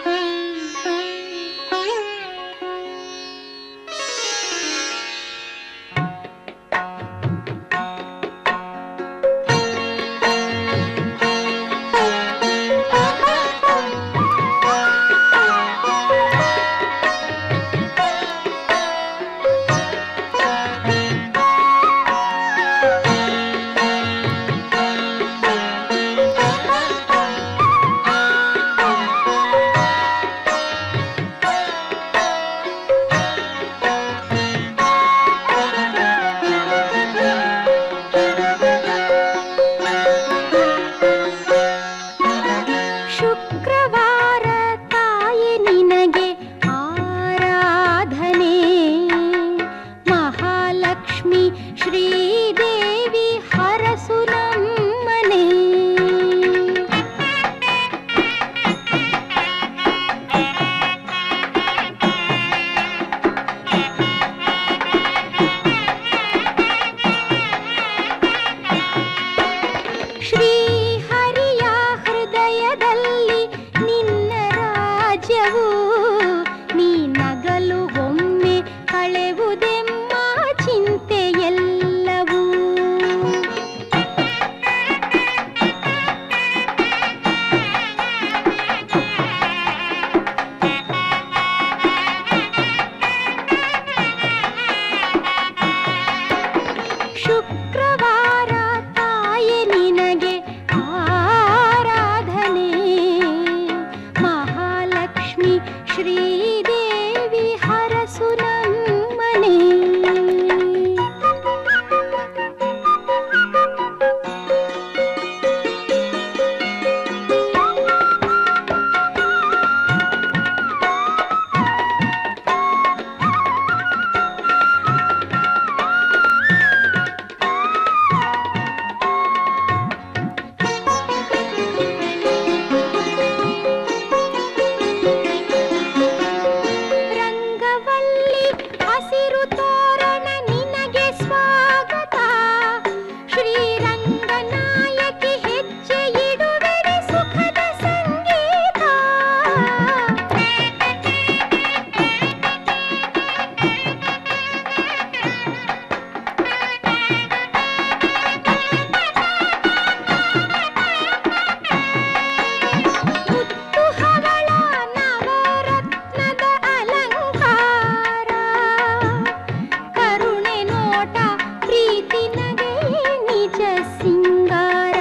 F: ರಾಜ್ಯವು ನೀ ನಗಲು ಒಮ್ಮೆ ಕಳೆವುದೆಮ್ಮ ಚಿಂತೆಯೆಲ್ಲವೂ ಶುಕ್ರವಾರ ತಾಯಿ ನಿನಗೆ ಆರಾಧನೆ ಮಹಾಲಕ್ಷ್ಮಿ ಶ್ರೀದೇವಿ ಹರಸು ನಮ್ಮನೆ ರಂಗವಲ್ಲಿ ಹಸಿರು ತೋರಣ ನಿನಗೆ ಸ್ವಾಗತ ಶ್ರೀರಂಗನಾಯಕಿ ಹೆಜ್ಜೆ ಇಡುವೆಡೆ ಸುಖದ ಸಂಗೀತ ಮುತ್ತು ಹವಳ ನವರತ್ನದ ಅಲಂಕಾರ ಕರುಣೆ ನೋಟ ಪ್ರೀತಿ ನಗೆ ನಿಜ ಸಿಂಗಾರ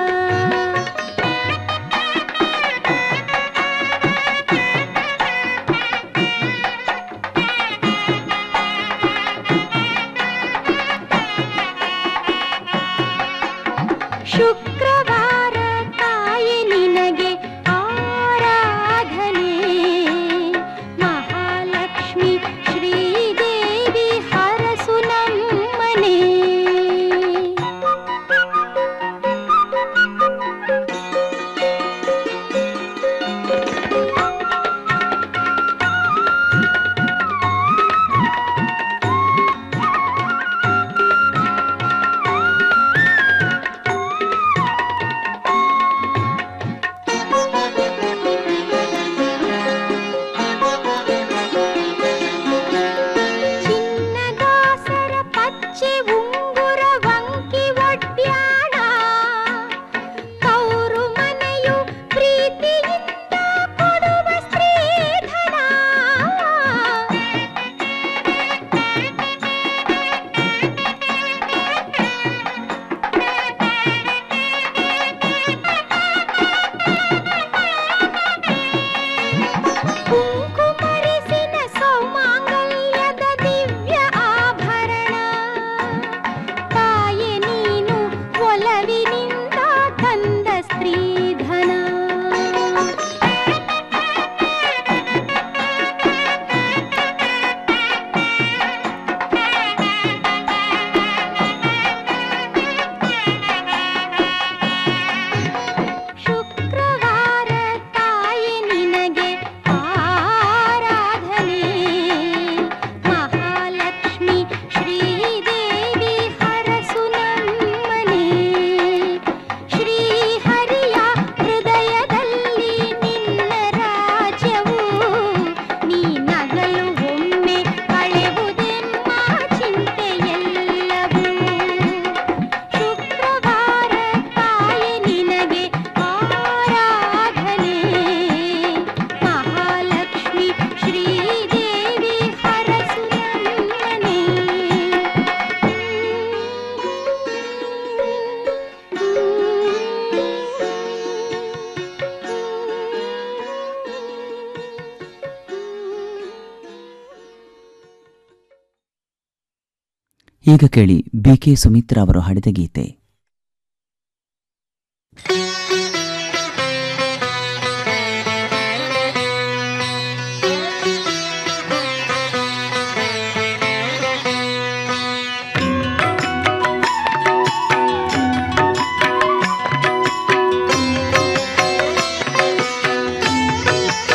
F: ಶುಕ್ರವಾರ ತಾಯಿ ನಿನಗೆ ಆರಾಧನೆ ಮಹಾಲಕ್ಷ್ಮಿ ಶ್ರೀದೇವಿ ಹರಸು ನಮ್ಮನೆ ಚಿನ್ನದಾಸರ ಪಚ್ಚೆ ಉಂಗುರ ವಂಕಿ ಒಡ್ಯಾಣ ಕೌರು ಮನೆಯು ಪ್ರೀತಿಯಿಂದ ಕೊಡುವ ಸ್ತ್ರೀಧನ ಕುಂಕುಮರಿಸಿನ ಸೌಮಾಂಗಲ್ಯದ ದಿವ್ಯ ಆಭರಣ ತಾಯೆ ನೀನು ಒಲವಿನಿಂದ ತಂದ ಸ್ತ್ರೀಧನ ಶುಕ್ರವಾರ ತಾಯಿ ನಿನಗೆ ಆರಾಧನೆ ಮಹಾಲಕ್ಷ್ಮಿ ಶ್ರೀದೇವಿ ಹರಸು ನಮ್ಮನೆ ಶ್ರೀಹರಿಯ ಹೃದಯದಲ್ಲಿ ನಿನ್ನ ರಾಜ್ಯವು ನೀ ನಗಲು ಒಮ್ಮೆ ಕಳೆವುದೆಮ್ಮ ಚಿಂತೆಯೆಲ್ಲವೂ ಶುಕ್ರವಾರ ತಾಯಿ ನಿನಗೆ ಆರಾಧನೆ ಮಹಾಲಕ್ಷ್ಮಿ ಶ್ರೀದೇವಿ ಹರಸು ನಮ್ಮನೆ
B: ಈಗ ಕೇಳಿ ಬಿ ಕೆ ಸುಮಿತ್ರಾ ಅವರು ಹಾಡಿದ ಗೀತೆ